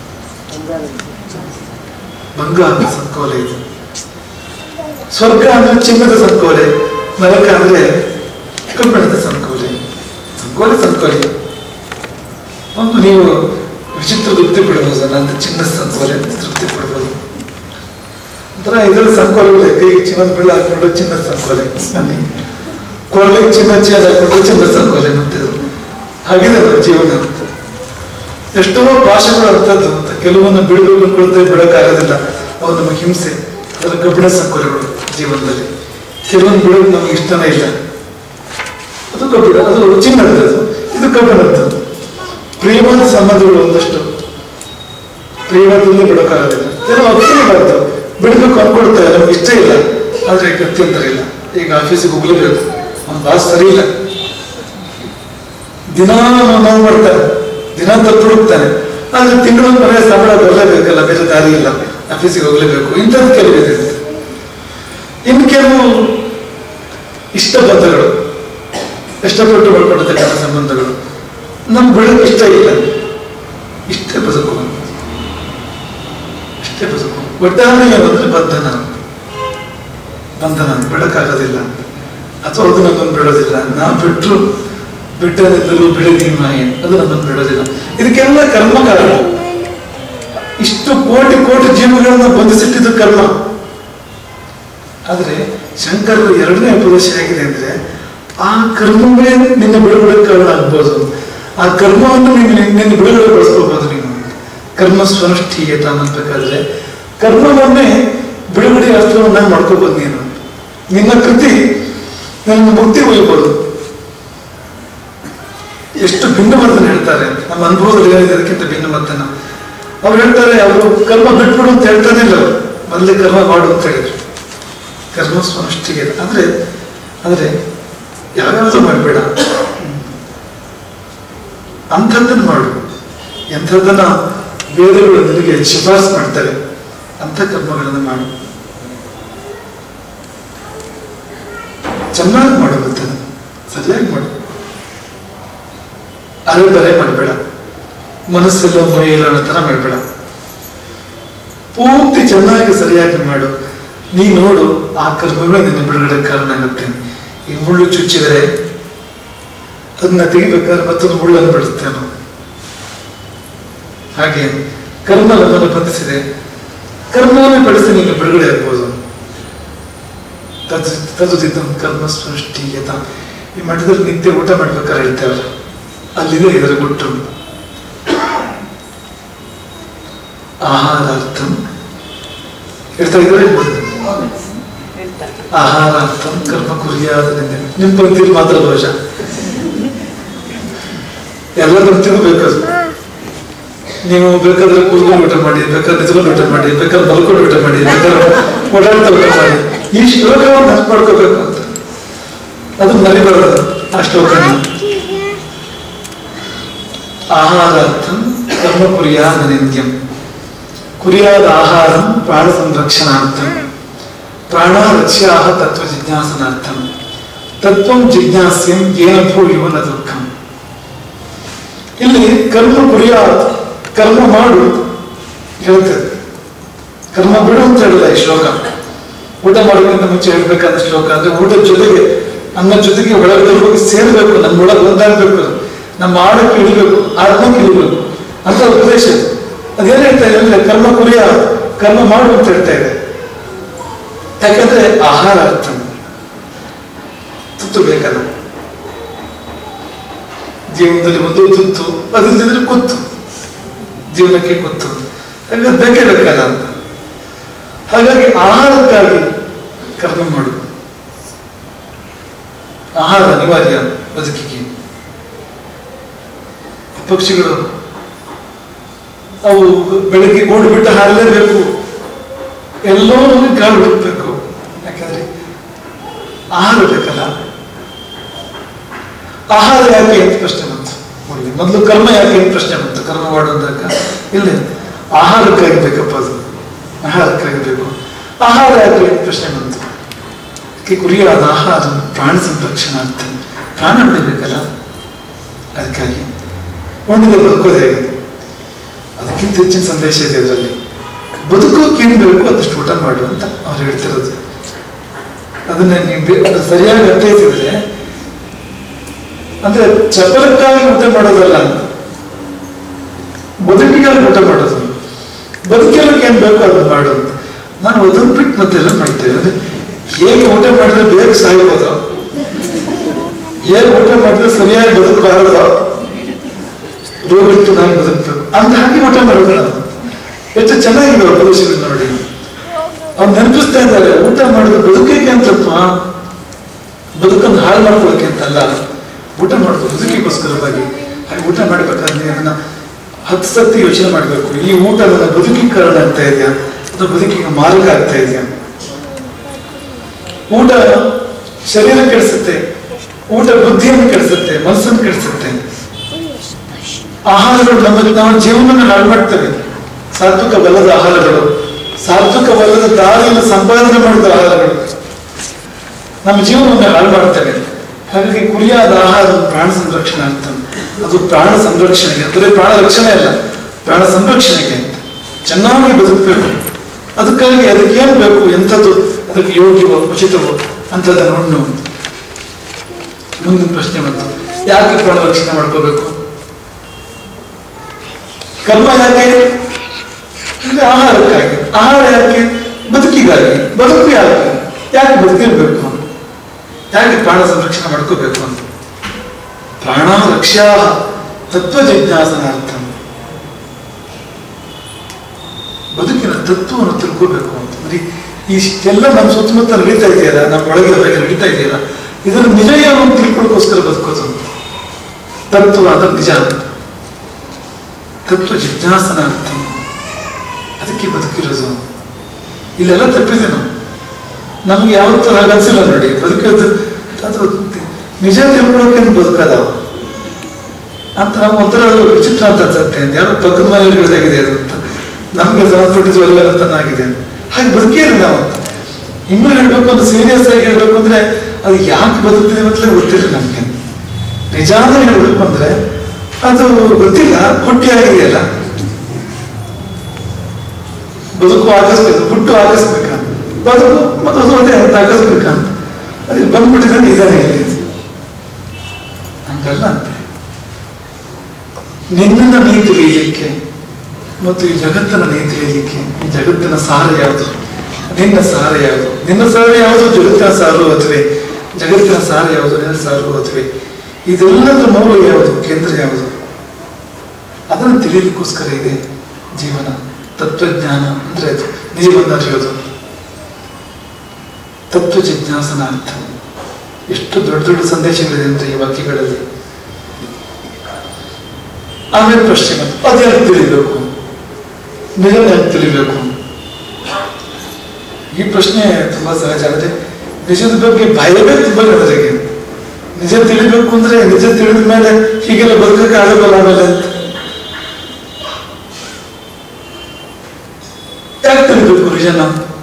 ಬಂಗಾರದ ಸಂಕೋಲೆ ಇದು ಸ್ವರ್ಗ ಅಂದ್ರೆ ಚಿನ್ನದ ಸಂಕೋಲೆ ನರಕ ಅಂದ್ರೆ ಕಬ್ಬಿಣದ ಸಂಕೋಲೆ ಸಂಕೋಲೆ ಸಂಕೋಲೆ ಒಂದು ನೀವು ವಿಚಿತ್ರ ತೃಪ್ತಿ ಪಡ್ಬೋದು ನಂದು ಚಿನ್ನದ ಸಂಕೋಲೆ ಅಂತ ತೃಪ್ತಿ ಪಡ್ಬೋದು ಒಂಥರ ಇದರಲ್ಲಿ ಸಂಕೋಲೆಗಳು ಕೈಗೆ ಚಿನ್ನದ ಬೆಳ್ಳ ಹಾಕೊಂಡು ಚಿನ್ನದ ಸಂಕೋಲೆ ಅಲ್ಲಿ ಕೊರಳಿಗೆ ಚಿನ್ನ ಚೇರ್ ಹಾಕೊಂಡು ಚಿನ್ನದ ಸಂಕೋಲೆ ಅಂತಿದ್ರು ಹಾಗಿದೆ ಅದು ಜೀವನ ಅಂತ ಎಷ್ಟೋ ಭಾಷೆಗಳು ಅರ್ಥದ್ದು ಅಂತ ಕೆಲವೊಂದು ಬಿಡಬೇಕು ಅನ್ಕೊಳ್ತೇವೆ ಬಿಡಕ್ಕಾಗೋದಿಲ್ಲ ಅವು ನಮಗೆ ಹಿಂಸೆ ಅದರ ಕಬ್ಬಿಣ ಸಂಕೋಲೆಗಳು ಜೀವನದಲ್ಲಿ ಕೆಲವೊಂದು ಬಿಡೋದು ನಮಗೆ ಇಷ್ಟನೇ ಇಲ್ಲ ಅದು ಕಬ್ಬಿಣ ಅದು ಚಿನ್ನದ್ದು ಇದು ಕಬ್ಬಿಣದ್ದು ಪ್ರಿಯವಾದ ಸಂಬಂಧಗಳು ಒಂದಷ್ಟು ಪ್ರಿಯವಾದಲ್ಲೇ ಬಿಡೋಕ್ಕಾಗೋದಿಲ್ಲ ಏನೋ ಅರ್ಥಬಾರ್ದು ಬಿಡಬೇಕು ಅನ್ಕೊಳ್ತಾರೆ ನಮ್ಗೆ ಇಷ್ಟ ಇಲ್ಲ ಆದ್ರೆ ಗತ್ಯಂತರ ಇಲ್ಲ ಈಗ ಆಫೀಸಿಗೆ ಹೋಗ್ಲೇಬೇಕು ಅವ್ನ ಬಾಸ್ ಸರಿ ಇಲ್ಲ ದಿನ ನಾವು ಮಾಡ್ತಾನೆ ದಿನ ತಪ್ಪು ಹುಡುಕ್ತಾನೆ ಆದ್ರೆ ತಿಂಗಳು ಮನೆ ಸಂಬಳ ಬರಲೇಬೇಕಲ್ಲ ಬೇರೆ ದಾರಿ ಇಲ್ಲ ಆಫೀಸಿಗೆ ಹೋಗ್ಲೇಬೇಕು ಇಂಥದ್ದು ಕೆಲವಿದೆ ಇನ್ನು ಕೆಲವು ಇಷ್ಟ ಬಂಧಗಳು ಇಷ್ಟಪಟ್ಟು ಮಾಡ್ಕೊಂಡಿರ್ತಕ್ಕಂಥ ಸಂಬಂಧಗಳು ನಮ್ ಬಿಡಕ್ಕೆ ಇಷ್ಟ ಇಲ್ಲ ಇಷ್ಟೇ ಬದುಕು ಇಷ್ಟೇ ಬದುಕು ಒಟ್ಟಾರೆ ಏನಂದ್ರೆ ಬಂಧನ ಬಂಧನ ಬಿಡಕ್ಕಾಗೋದಿಲ್ಲ ಅಥವಾ ಅದು ನಮ್ಮನ್ನು ಬಿಡೋದಿಲ್ಲ ನಾವು ಬಿಟ್ಟರು ಬಿಟ್ಟದಿದ್ದರೂ ಬಿಡದಿ ಮಾಯೆ ಅದು ನಮ್ಮನ್ನು ಬಿಡೋದಿಲ್ಲ ಇದಕ್ಕೆಲ್ಲ ಕರ್ಮ ಕಾರಣ ಇಷ್ಟು ಕೋಟಿ ಕೋಟಿ ಜೀವಗಳನ್ನ ಬಂಧಿಸಿಟ್ಟಿದ್ದು ಕರ್ಮ ಆದ್ರೆ ಶಂಕರರು ಎರಡನೇ ಉಪದೇಶ ಹೇಗಿದೆ ಅಂದ್ರೆ ಆ ಕರ್ಮವೇ ನಿನ್ನ ಬಿಡುಗಡೆ ಕಾರಣ ಆಗ್ಬೋದು ಆ ಕರ್ಮವನ್ನು ನೀನು ನಿನ್ನ ಬಿಡುಗಡೆ ಬಳಸ್ಕೋಬಹುದು ನೀನು ಕರ್ಮ ಸ್ವನುಷ್ಠೀಯತ ಅನ್ಬೇಕಾದ್ರೆ ಕರ್ಮವನ್ನೇ ಬಿಡುಗಡೆ ಅಸ್ತ್ರವನ್ನ ಮಾಡ್ಕೋಬಹುದು ನೀನು ನಿನ್ನ ಕೃತಿ ನಿನ್ನ ಮುಕ್ತಿ ಒಯ್ಬೋದು ಎಷ್ಟು ಭಿನ್ನಮತನ ಹೇಳ್ತಾರೆ ನಮ್ಮ ಅನುಭವದಲ್ಲಿ ಏನಿದೆ ಅದಕ್ಕಿಂತ ಭಿನ್ನಮತನ ಅವ್ರು ಹೇಳ್ತಾರೆ ಅವರು ಕರ್ಮ ಬಿಟ್ಬಿಡು ಅಂತ ಹೇಳ್ತಾನೆ ಇಲ್ಲ ಅವರು ಮೊದಲೇ ಕರ್ಮ ಮಾಡು ಅಂತ ಹೇಳಿದ್ರು ಕರ್ಮ ಸ್ವನುಷ್ಠಿಗೆ ಅಂದ್ರೆ ಅಂದ್ರೆ ಯಾವ್ಯಾವುದು ಮಾಡಬೇಡ ಅಂಥದ್ದನ್ನು ಮಾಡು ಎಂಥದ್ದನ್ನ ವೇದಗಳು ನಿನಗೆ ಶಿಫಾರಸ್ ಮಾಡ್ತಾರೆ ಅಂಥ ಕರ್ಮಗಳನ್ನು ಮಾಡು ಚೆನ್ನಾಗಿ ಮಾಡು ಮತ್ತೆ ಸರಿಯಾಗಿ ಮಾಡು ಅರೆ ಬರೆ ಮಾಡಬೇಡ ಮನಸ್ಸೆಲ್ಲ ಮೈಯೆಲ್ಲ ಅನ್ನೋ ಥರ ಮಾಡಬೇಡ ಪೂರ್ತಿ ಚೆನ್ನಾಗಿ ಸರಿಯಾಗಿ ಮಾಡು ನೀ ನೋಡು ಆ ಕರ್ಮವೇ ನಿನ್ನ ಬಿಡುಗಡೆ ಕಾರಣ ಆಗುತ್ತೆ ಈ ಮುಳ್ಳು ಚುಚ್ಚಿದರೆ ಅದನ್ನ ತೆಗಿಬೇಕಾದ್ರೆ ಮತ್ತೊಂದು ಮುಳ್ಳನ್ನು ಬಿಡುತ್ತೆ ನಾವು ಹಾಗೆ ಕರ್ಮ ನಮ್ಮನ್ನು ಬಂಧಿಸಿದೆ ಕರ್ಮವನ್ನೇ ಬಳಸಿ ನೀನು ಬಿಡುಗಡೆ ಆಗ್ಬೋದು ತದ್ ತದುದಿದ್ದಂ ಕರ್ಮ ಸೃಷ್ಟಿಯತ ಈ ಮಠದಲ್ಲಿ ನಿತ್ಯ ಊಟ ಮಾಡ್ಬೇಕಾದ್ರೆ ಹೇಳ್ತೇವಲ್ಲ ಅಲ್ಲಿದೆ ಇದರ ಗುಟ್ಟು ಆಹಾರಾರ್ಥಂ ಹೇಳ್ತಾ ಇದ್ರೆ ಆಹಾರಾರ್ಥಂ ಕರ್ಮ ಕುರಿಯಾದರಿಂದ ನಿಮ್ ಪಂಕ್ತಿಯಲ್ಲಿ ಮಾತ್ರ ದೋಷ ಎಲ್ಲ ಪಂಕ್ತಿಗೂ ಬೇಕದು ನೀವು ಬೇಕಾದ್ರೆ ಕೂತ್ಕೊಂಡು ಊಟ ಮಾಡಿ ಬೇಕಾದ್ರೆ ನಿಂತ್ಕೊಂಡು ಊಟ ಮಾಡಿ ಬೇಕಾದ್ರೆ ಮಲ್ಕೊಂಡು ಊಟ ಮಾಡಿ ಬೇಕಾದ್ರೆ ಓಡಾಡ್ತಾ ಊಟ ಮಾಡಿ ಈ ಶ್ಲೋಕವನ್ನು ನೆನಪು ಮಾಡ್ಕೋಬೇಕು ಅಂತ ಅದು ಮರಿಬಾರದು ಆ ಶ್ಲೋಕನ ಆಹಾರಾರ್ಥಂ ಕರ್ಮ ಕುರಿಯಾದ ನಿತ್ಯಂ ಕುರಿಯಾದ ಆಹಾರಂ ಪ್ರಾಣ ಸಂರಕ್ಷಣಾರ್ಥಂ ಪ್ರಾಣ ರಕ್ಷ್ಯಾಹ ತತ್ವ ಜಿಜ್ಞಾಸನಾರ್ಥಂ ತತ್ವಂ ಜಿಜ್ಞಾಸ್ಯಂ ಏನ ಭೂಯೋ ನ ದುಃಖಂ ಇಲ್ಲಿ ಕರ್ಮ ಕುರಿಯಾದ ಕರ್ಮ ಮಾಡು ಹೇಳ್ತದೆ ಕರ್ಮ ಬಿಡು ಅಂತ ಹೇಳಿಲ್ಲ ಈ ಶ್ಲೋಕ ಊಟ ಮಾಡೋಕ್ಕಿಂತ ಮುಂಚೆ ಹೇಳ್ಬೇಕಾದ ಶ್ಲೋಕ ಅಂದ್ರೆ ಊಟದ ಜೊತೆಗೆ ಅನ್ನ ಜೊತೆಗೆ ಒಳಗಡೆ ಹೋಗಿ ಸೇರ್ಬೇಕು ನಮ್ಮ ಒಳಗೆ ಒಂದಾಗ್ಬೇಕು ನಮ್ಮ ಆಡಕ್ಕೆ ಇಳಿಬೇಕು ಆತ್ಮಕ್ಕೆ ಇಳಿಬೇಕು ಅಂತ ಉಪದೇಶ ಇದು. ಅದೇನ್ ಹೇಳ್ತಾ ಇದೆ ಅಂದ್ರೆ ಕರ್ಮ ಕುರಿಯ ಕರ್ಮ ಮಾಡು ಅಂತ ಹೇಳ್ತಾ ಇದೆ ಯಾಕಂದ್ರೆ ಆಹಾರ ಅರ್ಥ ತುತ್ತು ಬೇಕಲ್ಲ ಜೀವನದಲ್ಲಿ ಒಂದು ತುತ್ತು ಅದಿಲ್ಲದಿದ್ರೆ ಕುತ್ತು ಜೀವನಕ್ಕೆ ಕುತ್ತು ಹಾಗಾದ್ರೆ ಬೇಕೇ ಬೇಕಲ್ಲ ಅಂತ ಹಾಗಾಗಿ ಆಹಾರಕ್ಕಾಗಿ ಕರ್ಮ ಮಾಡು ಆಹಾರ ಅನಿವಾರ್ಯ ಬದುಕಿಗೆ ಪಕ್ಷಿಗಳು ಅವು ಬೆಳಗ್ಗೆ ಗೂಡು ಬಿಟ್ಟು ಹಾರಲೇಬೇಕು ಎಲ್ಲೋ ಒಂದು ಗಾಳಿ ಹುಡುಕ್ಬೇಕು ಯಾಕಂದ್ರೆ ಆಹಾರ ಬೇಕಲ್ಲ ಆಹಾರ ಯಾಕೆ ಅಂತ ಪ್ರಶ್ನೆ ಬಂತು ಮೊದಲು ಮೊದಲು ಕರ್ಮ ಯಾಕೆ ಅಂತ ಪ್ರಶ್ನೆ ಬಂತು ಕರ್ಮ ಮಾಡುವುದಕ್ಕ ಇಲ್ಲ ಆಹಾರಕ್ಕಾಗಿ ಬೇಕಪ್ಪ ಅದು ಆಹಾರಕ್ಕಾಗಿ ಬೇಕು ಆಹಾರ ಯಾಕೆ ಅಂತ ಪ್ರಶ್ನೆ ಬಂತು ಅದಕ್ಕೆ ಗುರಿಯಾದ ಆಹಾರ ಪ್ರಾಣ ಸಂರಕ್ಷಣೆ ಅಂತ ಪ್ರಾಣ ಉಳಿಬೇಕಲ್ಲ ಅದಕ್ಕಾಗಿ ಒಂದಿಗೆ ಬದುಕೋದು ಹೇಗೆ ಅದಕ್ಕಿಂತ ಹೆಚ್ಚಿನ ಸಂದೇಶ ಇದೆ ಇದರಲ್ಲಿ ಬದುಕೋಕೆ ಏನ್ ಬೇಕು ಅದಷ್ಟು ಊಟ ಮಾಡು ಅಂತ ಅವ್ರು ಹೇಳ್ತಿರೋದು ಅದನ್ನ ನೀವು ಬೇ- ಅದು ಸರಿಯಾಗಿ ಅರ್ಥೈಸಿದ್ರೆ ಅಂದ್ರೆ ಚಪಲಕ್ಕಾಗಿ ಊಟ ಮಾಡೋದಲ್ಲ ಅಂತ ಬದುಕಿಗಾಗಿ ಊಟ ಮಾಡೋದು ಬದುಕಲಿಕ್ಕೆ ಏನ್ ಬೇಕು ಅದನ್ನ ಮಾಡು ಅಂತ ನಾನು ಅದನ್ನ ಬಿಟ್ಟು ಮತ್ತೆಲ್ಲ ಮಾಡ್ತೇವೆ ಅಂದ್ರೆ ಹೇಗೆ ಊಟ ಮಾಡಿದ್ರೆ ಬೇಗ ಸಾಯ್ಬೋದು ಹೇಗೆ ಊಟ ಮಾಡಿದ್ರೆ ಸರಿಯಾಗಿ ಬದುಕಬಾರದು ರೋಗಿಟ್ಟು ನಾನು ಬದುಕಬೇಕು ಅಂತ ಹಾಗೆ ಊಟ ಮಾಡೋದು ನಾವು ಎಷ್ಟು ಚೆನ್ನಾಗಿದೆ ಉಪದೇಶಗಳು ನೋಡಿ ಅವ್ರು ನೆನಪಿಸ್ತಾ ಇದ್ದಾರೆ ಊಟ ಮಾಡೋದು ಬದುಕಿಗೆ ಅಂತಪ್ಪ ಬದುಕನ್ನು ಹಾಳು ಮಾಡ್ಕೊಳ್ಳೋಕೆ ಅಂತಲ್ಲ ಊಟ ಮಾಡೋದು ಬದುಕಿಗೋಸ್ಕರವಾಗಿ ಹಾಗೆ ಊಟ ಮಾಡ್ಬೇಕಾದ್ರೆ ಅದನ್ನ ಹತ್ತು ಸತಿ ಯೋಚನೆ ಮಾಡಬೇಕು ಈ ಊಟ ನನ್ನ ಬದುಕಿಗೆ ಕಾರಣ ಆಗ್ತಾ ಇದೆಯಾ ಅಥವಾ ಬದುಕಿಗೆ ಮಾರ್ಗ ಆಗ್ತಾ ಇದೆಯಾ ಊಟ ಶರೀರ ಕೆಡಿಸುತ್ತೆ ಊಟ ಬುದ್ಧಿಯನ್ನು ಕೆಡಿಸುತ್ತೆ ಮನಸ್ಸನ್ನು ಕೆಡಿಸುತ್ತೆ ಆಹಾರಗಳು ನಮ್ಮ ನಮ್ಮ ಜೀವನವನ್ನು ಹಾಳು ಮಾಡ್ತವೆ ಸಾತ್ವಿಕವಲ್ಲದ ಆಹಾರಗಳು ಸಾತ್ವಿಕವಲ್ಲದ ದಾರಿಯನ್ನು ಸಂಪಾದನೆ ಮಾಡಿದ ಆಹಾರಗಳು ನಮ್ಮ ಜೀವನವನ್ನು ಹಾಳು ಮಾಡ್ತವೆ ಹಾಗಾಗಿ ಕುರಿಯಾದ ಆಹಾರ ಪ್ರಾಣ ಸಂರಕ್ಷಣೆ ಅಂತ ಅದು ಪ್ರಾಣ ಸಂರಕ್ಷಣೆಗೆ ಅಂದರೆ ಪ್ರಾಣ ರಕ್ಷಣೆ ಅಲ್ಲ ಪ್ರಾಣ ಸಂರಕ್ಷಣೆಗೆ ಅಂತ ಚೆನ್ನಾಗಿ ಬದುಕಬೇಕು ಅದಕ್ಕಾಗಿ ಅದಕ್ಕೆ ಏನು ಬೇಕು ಎಂಥದ್ದು ಅದಕ್ಕೆ ಯೋಗ್ಯವೋ ಉಚಿತವೋ ಅಂಥದ್ದನ್ನು ಉಣ್ಣು ಮುಂದಿನ ಪ್ರಶ್ನೆ ಬಂತು ಯಾಕೆ ಪ್ರಾಣ ರಕ್ಷಣೆ ಮಾಡ್ಕೋಬೇಕು ಕರ್ಮ ಯಾಕೆ ಅಂದ್ರೆ ಆಹಾರಕ್ಕಾಗಿ ಆಹಾರ ಯಾಕೆ ಬದುಕಿಗಾಗಿ ಬದುಕು ಯಾಕೆ ಯಾಕೆ ಬದುಕಿರ್ಬೇಕು ಯಾಕೆ ಪ್ರಾಣ ಸಂರಕ್ಷಣೆ ಮಾಡ್ಕೋಬೇಕು ಅಂತ ಪ್ರಾಣ ರಕ್ಷಾ ತತ್ವ ಜಿಜ್ಞಾಸನಾರ್ಥ ಬದುಕಿನ ತತ್ವವನ್ನು ತಿಳ್ಕೋಬೇಕು ಅಂತ ಅಂದ್ರೆ ಇಷ್ಟೆಲ್ಲ ನಮ್ಮ ಸುತ್ತಮುತ್ತ ನಡೀತಾ ಇದೆಯಲ್ಲ ನಮ್ಮ ಒಳಗೆ ಹೊರಗೆ ನಡೀತಾ ಇದೆಯಲ್ಲ ಇದರ ನಿಜ ಏನು ಅಂತ ತಿಳ್ಕೊಳ್ಳೋಕೋಸ್ಕರ ಬದುಕೋದು ಅಂತ. ತತ್ವ ಅದ ನಿಜ ಅಂತ ತತ್ವ ಜಿಜ್ಞಾಸನಾರ್ಥ ಅದಕ್ಕೆ ಬದುಕಿರೋದು ಇಲ್ಲೆಲ್ಲ ತಪ್ಪಿದೆ ನಾವು ನಮ್ಗೆ ಯಾವತ್ತೂ ಹಾಗೆ ಅನ್ಸಿಲ್ಲ ನೋಡಿ ಬದುಕೋದು ಅದು ನಿಜ ತಿಳ್ಕೊಳ್ಳೋಕೆ ಬದುಕದಾವ ಅಂತ ನಮ್ಗೆ ಒಂಥರ ಅದು ವಿಚಿತ್ರ ಅಂತ ಅನ್ಸುತ್ತೆ ಯಾರೋ ಪಕ್ಕದ ಮನೆಯಲ್ಲಿ ಹೇಳಿದಾಗಿದೆ ಅದು ಅಂತ ನಮ್ಗೆ ಸಂಬಂಧಪಟ್ಟಿದ್ದು ಎಲ್ಲ ಚೆನ್ನಾಗಿದೆ ಹಾಗೆ ಬದುಕೇರಿ ನಾವು ಅಂತ ಇನ್ನೂ ಹೇಳ್ಬೇಕು ಅಂದ್ರೆ ಸೀರಿಯಸ್ ಆಗಿ ಹೇಳ್ಬೇಕು ಅಂದ್ರೆ ಅದು ಯಾಕೆ ಬದುಕ್ತಿದೆ ಅಂತಲೇ ಗೊತ್ತಿಲ್ಲ ನಮ್ಗೆ ನಿಜಾನ ಹೇಳ್ಬೇಕು ಅಂದ್ರೆ ಅದು ಗೊತ್ತಿಲ್ಲ ಹುಟ್ಟಿ ಆಗಿದೆಯಲ್ಲ ಬದುಕು ಆಗಿಸ್ಬೇಕು ಹುಟ್ಟು ಆಗಿಸ್ಬೇಕಂತ ಬದುಕು ಮತ್ತು ಅದು ಅದೇ ಅಂತ ಆಗಿಸ್ಬೇಕಂತ ಅದು ಬಂದ್ಬಿಟ್ಟಿದ್ರೆ ನಿಧಾನ ಇಲ್ಲಿ ಹಂಗಲ್ಲ ಅಂತೆ ನಿನ್ನನ್ನು ನೀ ತಿಳಿಯಲಿಕ್ಕೆ ಮತ್ತು ಈ ಜಗತ್ತನ್ನ ನೀ ತಿಳಿಯಲಿಕ್ಕೆ ಈ ಜಗತ್ತಿನ ಸಾರ ಯಾವುದು ನಿನ್ನ ಸಾರ ಯಾವುದು ನಿನ್ನ ಸಾರ ಯಾವುದು ಜಗತ್ತಿನ ಸಾರು ಅದುವೆ ಜಗತ್ತಿನ ಸಾರ ಯಾವುದು ನಿನ್ನ ಸಾರು ಅದುವೆ ಇದೆಲ್ಲದರ ಮೂಲ ಯಾವುದು ಕೇಂದ್ರ ಯಾವುದು ಅದನ್ನು ತಿಳಿಯಲಿಕ್ಕೋಸ್ಕರ ಇದೆ ಜೀವನ ತತ್ವಜ್ಞಾನ ಅಂದ್ರೆ ಅದು ನಿಜವನ್ನು ಅರಿಯೋದು ತತ್ವ ಜಿಜ್ಞಾಸನ ಅರ್ಥ ಎಷ್ಟು ದೊಡ್ಡ ದೊಡ್ಡ ಸಂದೇಶಗಳಿದೆ ಅಂತ ಈ ವಾಕ್ಯಗಳಲ್ಲಿ ಆಮೇಲೆ ಪ್ರಶ್ನೆ ಬಂತು ಅದು ಯಾಕೆ ತಿಳಿಬೇಕು ನಿಜನ ಯಾಕೆ ತಿಳಿಬೇಕು ಈ ಪ್ರಶ್ನೆ ತುಂಬಾ ಸಹಜ ಅಂದ್ರೆ ನಿಜದ ಬಗ್ಗೆ ಭಯವೇ ತುಂಬಾ ಜನರಿಗೆ ನಿಜ ತಿಳಿಬೇಕು ಅಂದ್ರೆ ನಿಜ ತಿಳಿದ ಮೇಲೆ ಹೀಗೆಲ್ಲ ಬದುಕಕ್ಕೆ ಆಗಲ್ಲ ಆಮೇಲೆ ಅಂತ ಯಾಕೆ ತಿಳಿಬೇಕು ನಿಜನ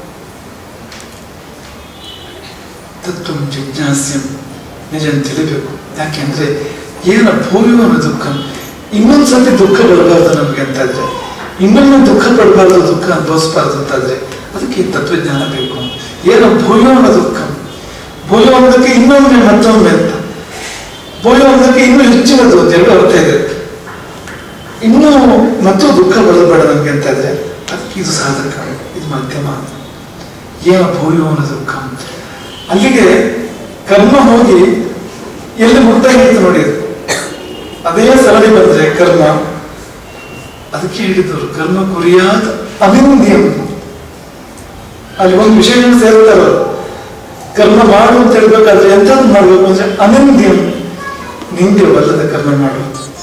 ತತ್ವ ಜಿಜ್ಞಾಸ್ಯಂ ನಿಜ ತಿಳಿಬೇಕು ಯಾಕೆಂದ್ರೆ ಏನ ಭೂಮಿವನ ದುಃಖ ಇನ್ನೊಂದ್ಸತಿ ದುಃಖ ಬರಬಾರ್ದು ನಮಗೆ ಅಂತ ಇದ್ರೆ ಇನ್ನೊಮ್ಮೆ ದುಃಖ ಪಡಬಾರ್ದು ದುಃಖ ಅನುಭವಿಸಬಾರ್ದು ಅಂತಾದ್ರೆ ಅದಕ್ಕೆ ಈ ತತ್ವಜ್ಞಾನ ಬೇಕು ಏನ ಭೂಯೋನ ದುಃಖ ಭೂಯೋನದಕ್ಕೆ ಇನ್ನೊಮ್ಮೆ ಮತ್ತೊಮ್ಮೆ ಅಂತ ಭೂಯೋನದಕ್ಕೆ ಇನ್ನೂ ಹೆಚ್ಚಿನದು ಅಂತ ಎರಡು ಅರ್ಥ ಇದೆ ಇನ್ನೂ ಮತ್ತು ದುಃಖ ಬರಬೇಡ ನಮ್ಗೆ ಅಂತ ಇದ್ರೆ ಅದಕ್ಕೆ ಇದು ಸಾಧಕ ಇದು ಮಧ್ಯಮ ಏನ ಭೂಯೋನ ದುಃಖ ಅಲ್ಲಿಗೆ ಕರ್ಮ ಹೋಗಿ ಎಲ್ಲಿ ಮುಕ್ತಾಗಿತ್ತು ನೋಡಿ ಅದು. ಅದೇ ಸರಣಿ ಬಂದ್ರೆ ಕರ್ಮ ಅದಕ್ಕೆ ಹೇಳಿದ್ರು ಕರ್ಮ ಕುರಿಯಾದ ಅನಿಂದ್ಯಂ ಅಲ್ಲಿ ಒಂದು ವಿಷಯವನ್ನು ಸೇರ್ತಾರ ಅವ್ರು. ಕರ್ಮ ಮಾಡು ಅಂತ ಹೇಳ್ಬೇಕಾದ್ರೆ ಎಂಥದ್ದು ಮಾಡ್ಬೇಕು ಅಂದ್ರೆ ಅನಿಂದ್ಯಂ ನಿಂದ್ಯವಲ್ಲದ ಕರ್ಮ ಮಾಡು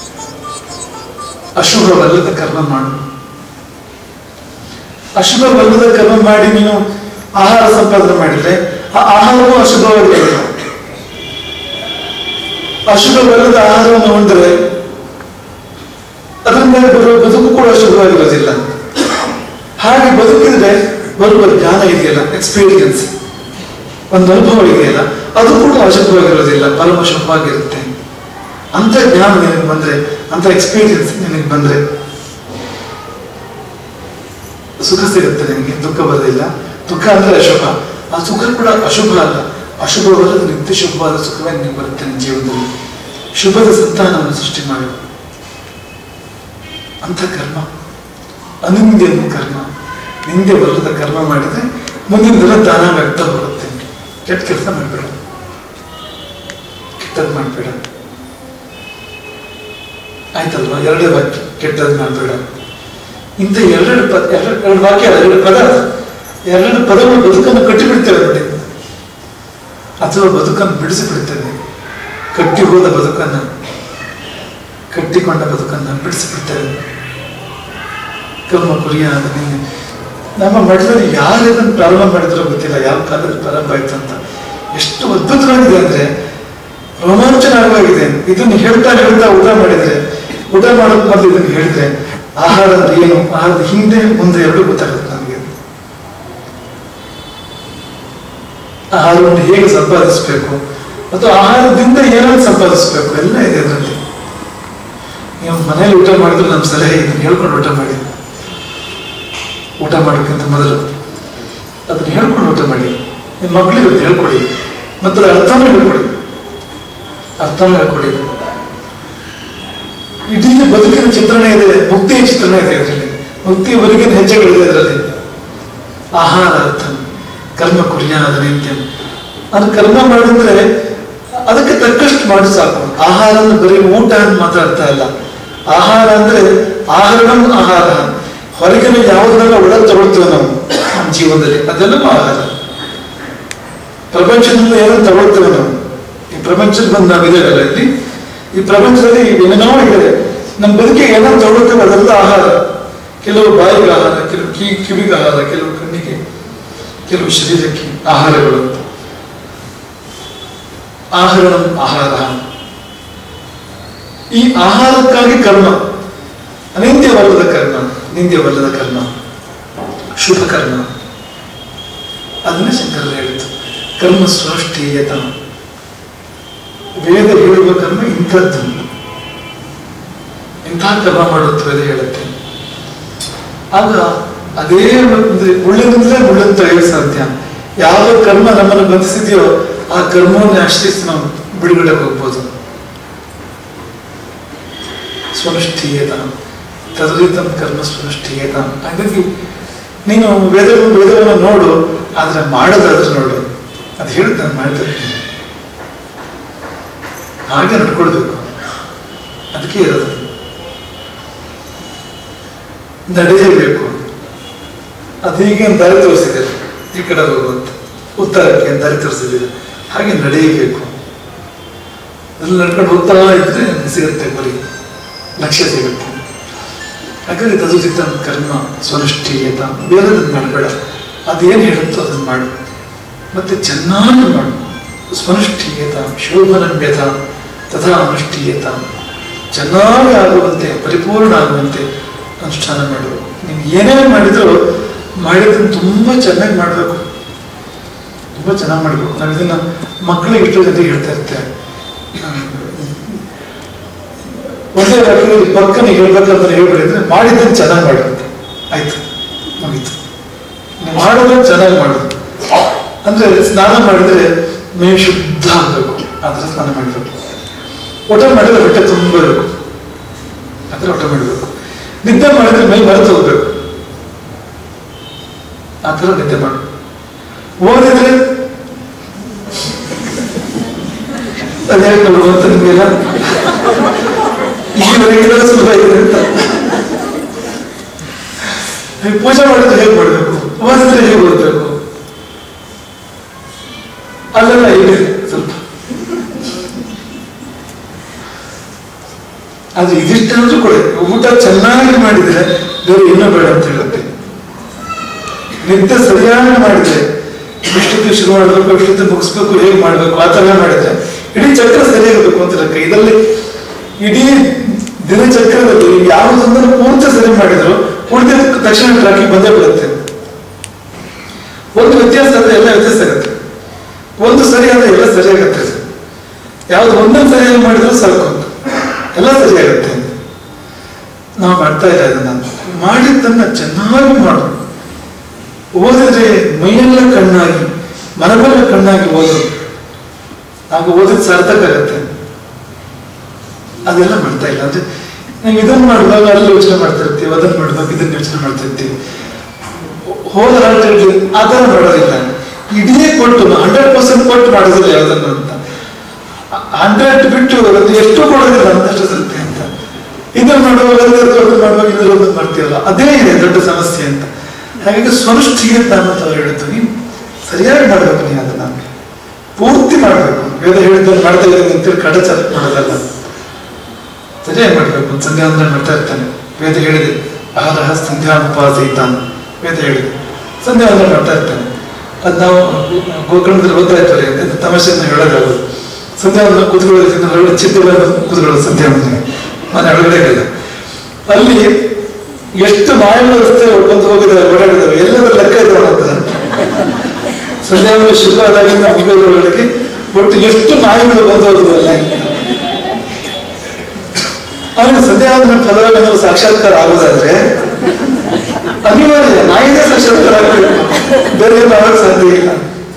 ಅಶುಭವಲ್ಲದ ಕರ್ಮ ಮಾಡು ಅಶುಭವಲ್ಲದ ಕರ್ಮ ಮಾಡಿ ನೀನು ಆಹಾರ ಸಂಪಾದನೆ ಮಾಡಿದ್ರೆ ಆ ಆಹಾರವು ಅಶುಭವಾಗಿರಲ್ಲ ಅಶುಭವಲ್ಲದ ಆಹಾರವನ್ನು ಉಂಡ್ರೆ ಅದರಿಂದ ಬರುವ ಬದುಕು ಕೂಡ ಅಶುಭವಾಗಿರೋದಿಲ್ಲ ಹಾಗೆ ಬದುಕಿದ್ರೆ ಬರುವ ಜ್ಞಾನ ಇದೆಯಲ್ಲ ಎಕ್ಸ್ಪೀರಿಯನ್ಸ್ ಒಂದು ಅನುಭವ ಇದೆಯಲ್ಲ ಅದು ಕೂಡ ಅಶುಭವಾಗಿರೋದಿಲ್ಲ ಪರಮ ಶುಭವಾಗಿರುತ್ತೆ ಅಂತ ಜ್ಞಾನ ನಿನಗೆ ಬಂದ್ರೆ ಅಂತ ಎಕ್ಸ್ಪೀರಿಯನ್ಸ್ ನಿನಗೆ ಬಂದ್ರೆ ಸುಖ ಸಿಗುತ್ತೆ ನಿನಗೆ ದುಃಖ ಬರೋದಿಲ್ಲ ದುಃಖ ಅಂದ್ರೆ ಅಶುಭ ಆ ಸುಖ ಕೂಡ ಅಶುಭ ಅಲ್ಲ ಅಶುಭವಲ್ಲದ ನಿತ್ಯ ಶುಭವಾದ ಸುಖವೇ ನಿನಗೆ ಬರುತ್ತೆ ನಿನ್ನ ಜೀವನದಲ್ಲಿ ಶುಭದ ಸಂತಾನವನ್ನು ಸೃಷ್ಟಿ ಮಾಡು ಅಂತ ಕರ್ಮ ಅನಿಂದ್ಯ ಕರ್ಮ ನಿಂದೆ ಬಲ್ಲದ ಕರ್ಮ ಮಾಡಿದ್ರೆ ಮುಂದಿನ ದಿನ ತಾನಾಗಿ ಆಗ್ತಾ ಬರುತ್ತೆ ಕೆಟ್ಟ ಕೆಲಸ ಮಾಡಬೇಡ ಕೆಟ್ಟದ್ ಮಾಡಬೇಡ ಆಯ್ತಲ್ವಾ ಎರಡೇ ವಾಕ್ಯ ಕೆಟ್ಟದ್ ಮಾಡಬೇಡ ಇಂಥ ಎರಡೆರಡು ಪದ ಎರಡು ಎರಡು ವಾಕ್ಯ ಅಲ್ಲ, ಎರಡು ಪದ ಎರಡು ಪದಗಳು ಬದುಕನ್ನು ಕಟ್ಟಿಬಿಡ್ತೇವೆ ನೋಡಿ ಅಥವಾ ಬದುಕನ್ನು ಬಿಡಿಸಿ ಬಿಡ್ತೇವೆ ಕಟ್ಟಿ ಹೋದ ಬದುಕನ್ನ ಕಟ್ಟಿಕೊಂಡ ಬದುಕನ್ನ ಬಿಡಿಸಿ ಬಿಡ್ತೇವೆ ಕರ್ಮ ಕುರಿಯಾದ ನಿನ್ನೆ ನಮ್ಮ ಮಠದಲ್ಲಿ ಯಾರು ಇದನ್ನು ಪ್ರಾರಂಭ ಮಾಡಿದ್ರೋ ಗೊತ್ತಿಲ್ಲ ಯಾವ ಕಾಲದಲ್ಲಿ ಪ್ರಾರಂಭ ಆಯ್ತು ಅಂತ ಎಷ್ಟು ಅದ್ಭುತವಾಗಿದೆ ಅಂದ್ರೆ ರೋಮಾಂಚನವಾಗಿದೆ ಇದನ್ನು ಹೇಳ್ತಾ ಹೇಳ್ತಾ ಊಟ ಮಾಡಿದ್ರೆ ಊಟ ಮಾಡೋದ್ ಮೊದಲು ಇದನ್ನು ಹೇಳಿದ್ರೆ ಆಹಾರ ಅಂದ್ರೆ ಏನು ಆಹಾರದ ಹಿಂದೆ ಮುಂದೆ ಎರಡು ಗೊತ್ತಾಗುತ್ತೆ ನಮಗೆ ಆಹಾರವನ್ನು ಹೇಗೆ ಸಂಪಾದಿಸಬೇಕು ಮತ್ತು ಆಹಾರದಿಂದ ಏನನ್ನು ಸಂಪಾದಿಸಬೇಕು ಎಲ್ಲ ಇದೆ ಅದರಲ್ಲಿ ನೀವು ಮನೇಲಿ ಊಟ ಮಾಡಿದ್ರೆ ನಮ್ಮ ಸಲಹೆ ಇದನ್ನು ಹೇಳ್ಕೊಂಡು ಊಟ ಮಾಡಿ ಊಟ ಮಾಡೋಕ್ಕಿಂತ ಮೊದಲು ಅದನ್ನ ಹೇಳ್ಕೊಂಡು ಊಟ ಮಾಡಿ ನಿಮ್ಮ ಮಕ್ಕಳಿಗೆ ಅದನ್ನ ಹೇಳ್ಕೊಡಿ ಮತ್ತು ಅದ್ರ ಅರ್ಥನೂ ಹೇಳ್ಕೊಡಿ ಅರ್ಥನೂ ಹೇಳ್ಕೊಡಿ ಇಡೀ ಬದುಕಿನ ಚಿತ್ರಣ ಇದೆ ಮುಕ್ತಿಯ ಚಿತ್ರಣ ಇದೆ ಇದರಲ್ಲಿ ಮುಕ್ತಿಯ ಬದುಕಿನ ಹೆಜ್ಜೆಗಳಿದೆ ಇದರಲ್ಲಿ ಆಹಾರ ಅರ್ಥ ಕರ್ಮ ಕುರಿಯಾದ ನಿತ್ಯ ಅದು ಕರ್ಮ ಮಾಡಿದ್ರೆ ಅದಕ್ಕೆ ತಕ್ಕಷ್ಟು ಮಾಡಿ ಸಾಕು ಆಹಾರ ಅಂದ್ರೆ ಬರೀ ಊಟ ಅಂತ ಮಾತಾಡ್ತಾ ಇಲ್ಲ ಆಹಾರ ಅಂದ್ರೆ ಆಹಾರಂ ಆಹಾರ ಹೊರಗಿನ ಯಾವುದನ್ನೆಲ್ಲ ಒಳಗೆ ತಗೊಳ್ತೇವೆ ನಾವು ನಮ್ಮ ಜೀವನದಲ್ಲಿ ಅದೆಲ್ಲವೂ ಆಹಾರ ಪ್ರಪಂಚದಿಂದ ಏನನ್ನು ತಗೊಳ್ತೇವೆ ನಾವು ಈ ಪ್ರಪಂಚದಲ್ಲಿ ಬಂದು ನಾವಿದ್ದೇವಲ್ಲ ಇಲ್ಲಿ ಈ ಪ್ರಪಂಚದಲ್ಲಿ ಏನೇನೋ ಇದೆ ನಮ್ಮ ಬದುಕಿಗೆ ಏನೋ ತಗೊಳ್ತೇವೆ ಅದೆಲ್ಲ ಆಹಾರ ಕೆಲವು ಬಾಯಿಗೆ ಆಹಾರ ಕೆಲವು ಕಿ ಕಿವಿಗೆ ಆಹಾರ ಕೆಲವು ಕಣ್ಣಿಗೆ ಕೆಲವು ಶರೀರಕ್ಕೆ ಆಹಾರಗಳು ಅಂತ ಆಹಾರ ಆಹಾರ ಈ ಆಹಾರಕ್ಕಾಗಿ ಕರ್ಮ ಅನಿಂದ್ಯವಲ್ಲದ ಕರ್ಮ ನಿಂದ್ಯವಲ್ಲದ ಕರ್ಮ ಶುಭ ಕರ್ಮ ಅದನ್ನೇ ಶಂಕರರು ಹೇಳಿತು ಕರ್ಮ ಸೃಷ್ಟಿಯತ ವೇದ ಹೇಳುವ ಕರ್ಮ ಇಂಥದ್ದು ಇಂಥ ಕರ್ಮ ಮಾಡುತ್ತೆ ವೇದ ಹೇಳುತ್ತೆ ಆಗ ಅದೇ ಅಂದ್ರೆ ಮುಳ್ಳಿನಿಂದಲೇ ಮುಳ್ಳನ್ನು ತೆಗೆಯಲು ಸಾಧ್ಯ ಯಾವ ಕರ್ಮ ನಮ್ಮನ್ನು ಬಂಧಿಸಿದೆಯೋ ಆ ಕರ್ಮವನ್ನು ಆಶ್ರಯಿಸಿ ನಾವು ಬಿಡುಗಡೆ ಹೋಗ್ಬೋದು ಸ್ವನುಷ್ಠೀಯತ ತದರಿತಂ ಕರ್ಮ ಸ್ವನುಷ್ಠೀಯತ ಹಾಗಾಗಿ ನೀನು ವೇದ ವೇದವನ್ನು ನೋಡು ಆದ್ರೆ ಮಾಡೋದಾದ್ರೆ ನೋಡು ಅದು ಹೇಳುತ್ತೆ ನಾನು ಮಾಡ್ತಿರ್ತೀನಿ ಹಾಗೆ ನಡ್ಕೊಳ್ಬೇಕು ಅದಕ್ಕೆ ಇರೋದು ನಡೆಯಬೇಕು ಅದು ಹೀಗೆ ದಾರಿ ತೋರಿಸಿದೆ ಈ ಕಡೆ ಹೋಗುವಂತ ಉತ್ತರಕ್ಕೆ ದಾರಿ ತೋರಿಸಿದೆ ಹಾಗೆ ನಡೆಯಬೇಕು ಅಲ್ಲಿ ನಡ್ಕೊಂಡು ಹೋಗ್ತಾ ಇದ್ರೆ ಸಿಗುತ್ತೆ ಗುರಿ ಲಕ್ಷ್ಯ ಸಿಗುತ್ತೆ ಹಾಗಾಗಿ ತದುಚಿತ ಕರ್ಮ ಸ್ವನುಷ್ಠೀಯತ ಬೇರೆದನ್ನು ಮಾಡಬೇಡ ಅದೇನು ಹೇಳುತ್ತೋ ಅದನ್ನು ಮಾಡು ಮತ್ತೆ ಚೆನ್ನಾಗಿ ಮಾಡು ಸ್ವನುಷ್ಠೀಯತಾಂ ಶೋಭನಮ್ಯತಾಂ ತಥಾ ಅನುಷ್ಠೀಯತಾಂ ಚೆನ್ನಾಗಿ ಆಗುವಂತೆ ಪರಿಪೂರ್ಣ ಆಗುವಂತೆ ಅನುಷ್ಠಾನ ಮಾಡಬೇಕು ನೀವು ಏನೇ ಮಾಡಿದ್ರು ಮಾಡಿದ್ದನ್ನು ತುಂಬ ಚೆನ್ನಾಗಿ ಮಾಡಬೇಕು ತುಂಬ ಚೆನ್ನಾಗಿ ಮಾಡಬೇಕು ನಾವು ಇದನ್ನ ಮಕ್ಕಳಿಗೆ ಇಷ್ಟೋ ಜೊತೆಗೆ ಹೇಳ್ತಾ ಇರ್ತೇವೆ ಒಂದೇ ವಾಕ್ಯದಲ್ಲಿ ಪಕ್ಕನಿಗೆ ಹೇಳ್ಬೇಕಂದ್ರೆ ಹೇಳ್ಬೇಡಿ ಅಂದ್ರೆ ಮಾಡಿದ್ದನ್ನು ಚೆನ್ನಾಗಿ ಮಾಡಬೇಕು ಆಯ್ತು ಮುಗೀತು ನೀವು ಮಾಡೋದನ್ನು ಚೆನ್ನಾಗಿ ಮಾಡೋದು ಅಂದ್ರೆ ಸ್ನಾನ ಮಾಡಿದ್ರೆ ಮೈ ಶುದ್ಧ ಆಗಬೇಕು ಆದ್ರೆ ಸ್ನಾನ ಮಾಡಬೇಕು ಊಟ ಮಾಡಿದ್ರೆ ಹೊಟ್ಟೆ ತುಂಬಬೇಕು ಆದ್ರೆ ಊಟ ಮಾಡಬೇಕು ನಿದ್ದೆ ಮಾಡಿದ್ರೆ ಮೈ ಮರೆತು ಹೋಗ್ಬೇಕು ಆ ಥರ ನಿದ್ದೆ ಮಾಡು ಓದಿದ್ರೆ ಅದೇ ನೋಡು ಅಂತ ನಿಮಗೆಲ್ಲ ಈವರೆಗೆಲ್ಲ ಸುಲಭ ಇದೆ ಅಂತ ನೀವು ಪೂಜೆ ಮಾಡಿದ್ರೆ ಹೇಗೆ ಮಾಡಬೇಕು ಓದಿದ್ರೆ ಹೇಗೆ ಓದಬೇಕು ಅಲ್ಲೆಲ್ಲ ಇದೆ ಸ್ವಲ್ಪ ಆದ್ರೆ ಇದಿಷ್ಟಾದ್ರೂ ಕೂಡ ಊಟ ಚೆನ್ನಾಗಿ ಮಾಡಿದ್ರೆ ಬೇರೆ ಇನ್ನೂ ಬೇಡ ಅಂತ ಹೇಳುತ್ತೆ ನಿದ್ದೆ ಸರಿಯಾಗಿ ಮಾಡಿದ್ರೆ ಎಷ್ಟೊತ್ತಿಗೆ ಶುರು ಮಾಡಬೇಕು ಎಷ್ಟೊತ್ತಿಗೆ ಮುಗಿಸ್ಬೇಕು ಹೇಗೆ ಮಾಡಬೇಕು ಆ ಥರ ಮಾಡಿದ್ರೆ ಇಡೀ ಚಕ್ರ ಸರಿಯಾಗಬೇಕು ಅಂತ ಲೆಕ್ಕ ಇದರಲ್ಲಿ ಇಡೀ ದಿನಚಕ್ರದಲ್ಲಿ ಯಾವುದೊಂದನ್ನು ಪೂರ್ತಿ ಸರಿ ಮಾಡಿದ್ರು ಉಳಿದ ತಕ್ಷಣ ಟ್ರಾಕಿಗೆ ಬಂದೇ ಬರುತ್ತೆ ಒಂದು ವ್ಯತ್ಯಾಸ ಆದ್ರೆ ಎಲ್ಲ ವ್ಯತ್ಯಾಸ ಆಗುತ್ತೆ ಒಂದು ಸರಿ ಆದ್ರೆ ಎಲ್ಲ ಸರಿಯಾಗತ್ತೆ ಯಾವ್ದು ಒಂದೊಂದು ಸರಿಯಾಗಿ ಮಾಡಿದ್ರು ಸಾಕು ಅಂತ ಎಲ್ಲ ಸರಿಯಾಗತ್ತೆ ನಾವು ಮಾಡ್ತಾ ಇಲ್ಲ ಇದನ್ನ ಮಾಡಿದ್ದನ್ನ ಚೆನ್ನಾಗಿ ಮಾಡು ಓದಿದ್ರೆ ಮೈಯೆಲ್ಲ ಕಣ್ಣಾಗಿ ಮನವೆಲ್ಲ ಕಣ್ಣಾಗಿ ಓದು ನಾವು ಓದಿದ್ ಸಾರ್ಥಕ ಆಗತ್ತೆ ಅದೆಲ್ಲ ಮಾಡ್ತಾ ಇಲ್ಲ ಅಂದ್ರೆ ನಾವು ಇದನ್ನ ಮಾಡುವಾಗ ಅಲ್ಲಿ ಯೋಚನೆ ಮಾಡ್ತಾ ಇರ್ತೀವಿ ಅದನ್ನ ಮಾಡುವಾಗ ಇದನ್ನ ಯೋಚನೆ ಮಾಡ್ತಾ ಇರ್ತೀವಿ ಹೋದ ರಾಜ್ಯದಲ್ಲಿ ಆ ಥರ ಮಾಡೋದಿಲ್ಲ ಇಡೀ ಕೊಟ್ಟು ಹಂಡ್ರೆಡ್ ಪರ್ಸೆಂಟ್ ಕೊಟ್ಟು ಮಾಡೋದಿಲ್ಲ ಯಾವುದನ್ನು ಅಂತ ಹಂಡ್ರೆಡ್ ಬಿಟ್ಟು ಅದು ಎಷ್ಟು ಕೊಡೋದಿಲ್ಲ ಅಂತಷ್ಟು ಸ್ವಲ್ಪ ಅಂತ ಇದನ್ನ ಮಾಡುವಾಗ ಅದನ್ನ ಮಾಡುವಾಗ ಇದರೊಂದು ಮಾಡ್ತೀವಲ್ಲ ಅದೇ ಇದೆ ದೊಡ್ಡ ಸಮಸ್ಯೆ ಅಂತ ಹಾಗಾಗಿ ಸ್ವನುಷ್ಠಿಗೆ ಅಂತ ಅವ್ರು ಹೇಳಿದ್ದು ನೀವು ಸರಿಯಾಗಿ ಮಾಡಬೇಕು ನೀವು ಅದನ್ನ ಪೂರ್ತಿ ಮಾಡಬೇಕು ವೇದ ಹೇಳಿದ್ದನ್ನು ಮಾಡ್ತಾ ಇದ್ದೀನಿ ಅಂತೇಳಿ ಕಡಚಾರ ಮಾಡೋದಲ್ಲ ಸರಿಯಾಗಿ ಮಾಡಬೇಕು ಸಂಧ್ಯಾ ಅಂದ್ರೆ ಮಾಡ್ತಾ ಇರ್ತಾನೆ ವೇದ ಹೇಳಿದೆ ಆಹಾರ ಸಂಧ್ಯಾ ಉಪವಾಸ ಇದ್ದಾನೆ ವೇದ ಹೇಳಿದೆ ಸಂಧ್ಯಾ ಅಂದ್ರೆ ಮಾಡ್ತಾ ಇರ್ತಾನೆ ಅದ್ ನಾವು ಗೋಕರ್ಣದಲ್ಲಿ ಓದ್ತಾ ಇರ್ತಾರೆ ಅಂತ ತಮಾಷೆಯನ್ನು ಹೇಳೋದಾಗೋದು ಸಂಧ್ಯಾ ಅಂದ್ರೆ ಕೂತ್ಕೊಳ್ಳೋದಕ್ಕಿಂತ ಒಳ್ಳೆ ಚಿತ್ರಗಳನ್ನು ಕೂತ್ಕೊಳ್ಳೋದು ಸಂಧ್ಯಾ ಅಂದ್ರೆ ಮನೆ ಒಳಗಡೆ ಇಲ್ಲ ಅಲ್ಲಿ ಎಷ್ಟು ಮಾಯಗಳ ರಸ್ತೆ ಬಂದು ಹೋಗಿದ್ದಾರೆ ಓಡಾಡಿದ್ದಾರೆ ಎಲ್ಲದರ ಲೆಕ್ಕ ಇದ್ದಾವೆ ಅಂತ ಸಂಧ್ಯಾ ಅಂದ್ರೆ ಶುರುವಾದಾಗಿಂದ ಮುಗಿಯೋದ್ರೊಳಗೆ ಒಟ್ಟು ಎಷ್ಟು ನಾಯಿಗಳು ಬಂದು ಹೋಗಿದ್ವಲ್ಲ ಆದ್ರೆ ಸಂಧ್ಯಾವಂದನ ಫಲವನ್ನು ಸಾಕ್ಷಾತ್ಕಾರ ಆಗೋದಾದ್ರೆ ಅನಿವಾರ್ಯ ನಾಯಿಗೆ ಸಾಕ್ಷಾತ್ಕಾರ ಆಗಬೇಕು ಬೇರೆ ಏನು ಆಗಕ್ಕೆ ಸಾಧ್ಯ ಇಲ್ಲ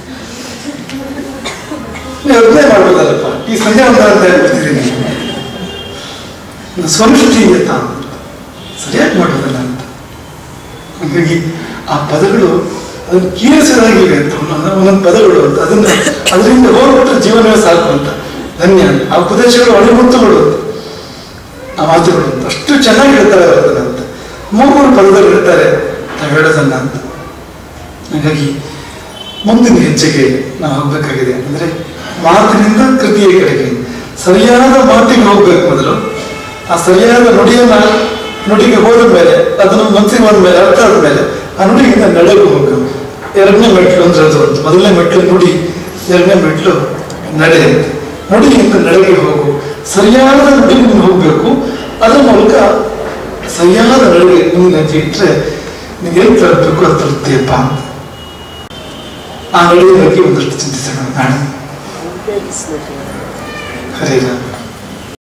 ನೀವು ಅದನ್ನೇ ಮಾಡ್ಬೋದಲ್ಲಪ್ಪ ಈ ಸಂಧ್ಯಾವಂದನ ಅಂತ ಹೇಳ್ಬಿಡ್ತೀರಿ ನೀವು ಸ್ವನುಷ್ಠೀಯತ ಸರಿಯಾಗಿ ಮಾಡೋದಲ್ಲ ಅಂತ ಹಾಗಾಗಿ ಆ ಪದಗಳು ಅದನ್ನು ಕೀರಿಸಿದಾಗಿವೆ ಅಂತ ಒಂದೊಂದು ಒಂದೊಂದು ಪದಗಳು ಅಂತ ಅದನ್ನ ಅದರಿಂದ ಹೋಗ್ಬಿಟ್ರೆ ಜೀವನವೇ ಸಾಕು ಅಂತ ಧನ್ಯ ಆ ಉಪದೇಶಗಳು ಅಣಿಮುತ್ತುಗಳು ಅಂತ ಆ ಮಾತುಗಳು ಅಂತ ಅಷ್ಟು ಚೆನ್ನಾಗಿ ಹೇಳ್ತಾರೆ ಅದನ್ನ ಅಂತ ಮೂರು ಮೂರು ಪದದಲ್ಲಿ ಹೇಳ್ತಾರೆ ನಾವು ಹೇಳೋದನ್ನ ಅಂತ ಹಾಗಾಗಿ ಮುಂದಿನ ಹೆಜ್ಜೆಗೆ ನಾವು ಹೋಗ್ಬೇಕಾಗಿದೆ ಅಂದ್ರೆ ಮಾತಿನಿಂದ ಕೃತಿಯ ಕಡೆಗೆ ಸರಿಯಾದ ಮಾತಿಗೆ ಹೋಗ್ಬೇಕು ಮೊದಲು ಆ ಸರಿಯಾದ ನುಡಿಯನ್ನ ನುಡಿಗೆ ಹೋದ ಮೇಲೆ ಅದನ್ನು ಮನಸ್ಸಿಗೆ ಬಂದ ಮೇಲೆ ಅರ್ಥ ಆದ ಮೇಲೆ ಆ ನುಡಿಗಿಂತ ನಡೆಗೆ ಹೋಗ್ಬೇಕು ಎರಡನೇ ಮೆಟ್ಲು ಅಂದ್ರೆ ಅದು ಅಂತ ಮೊದಲನೇ ಮೆಟ್ಲು ನುಡಿ ಎರಡನೇ ಮೆಟ್ಲು ನಡೆ ಅಂತ ನುಡಿಗಿಂತ ನಡೆಗೆ ಹೋಗು ಸರಿಯಾದ ನುಡಿಗೆ ಹೋಗ್ಬೇಕು ಅದರ ಮೂಲಕ ಸರಿಯಾದ ನಡೆಗೆ ಮುಂದಿನ ಹೆಜ್ಜೆ ಇಟ್ಟರೆ ನೀವು ಎಲ್ಲಿ ತಲುಪಬೇಕು ಅದು ತಲುಪ್ತೀಯಪ್ಪ ಅಂತ ಆ ನಡೆಯ ಬಗ್ಗೆ ಒಂದಷ್ಟು ಚಿಂತಿಸೋಣ ನಾಳೆ ಹರೇ ರಾಮ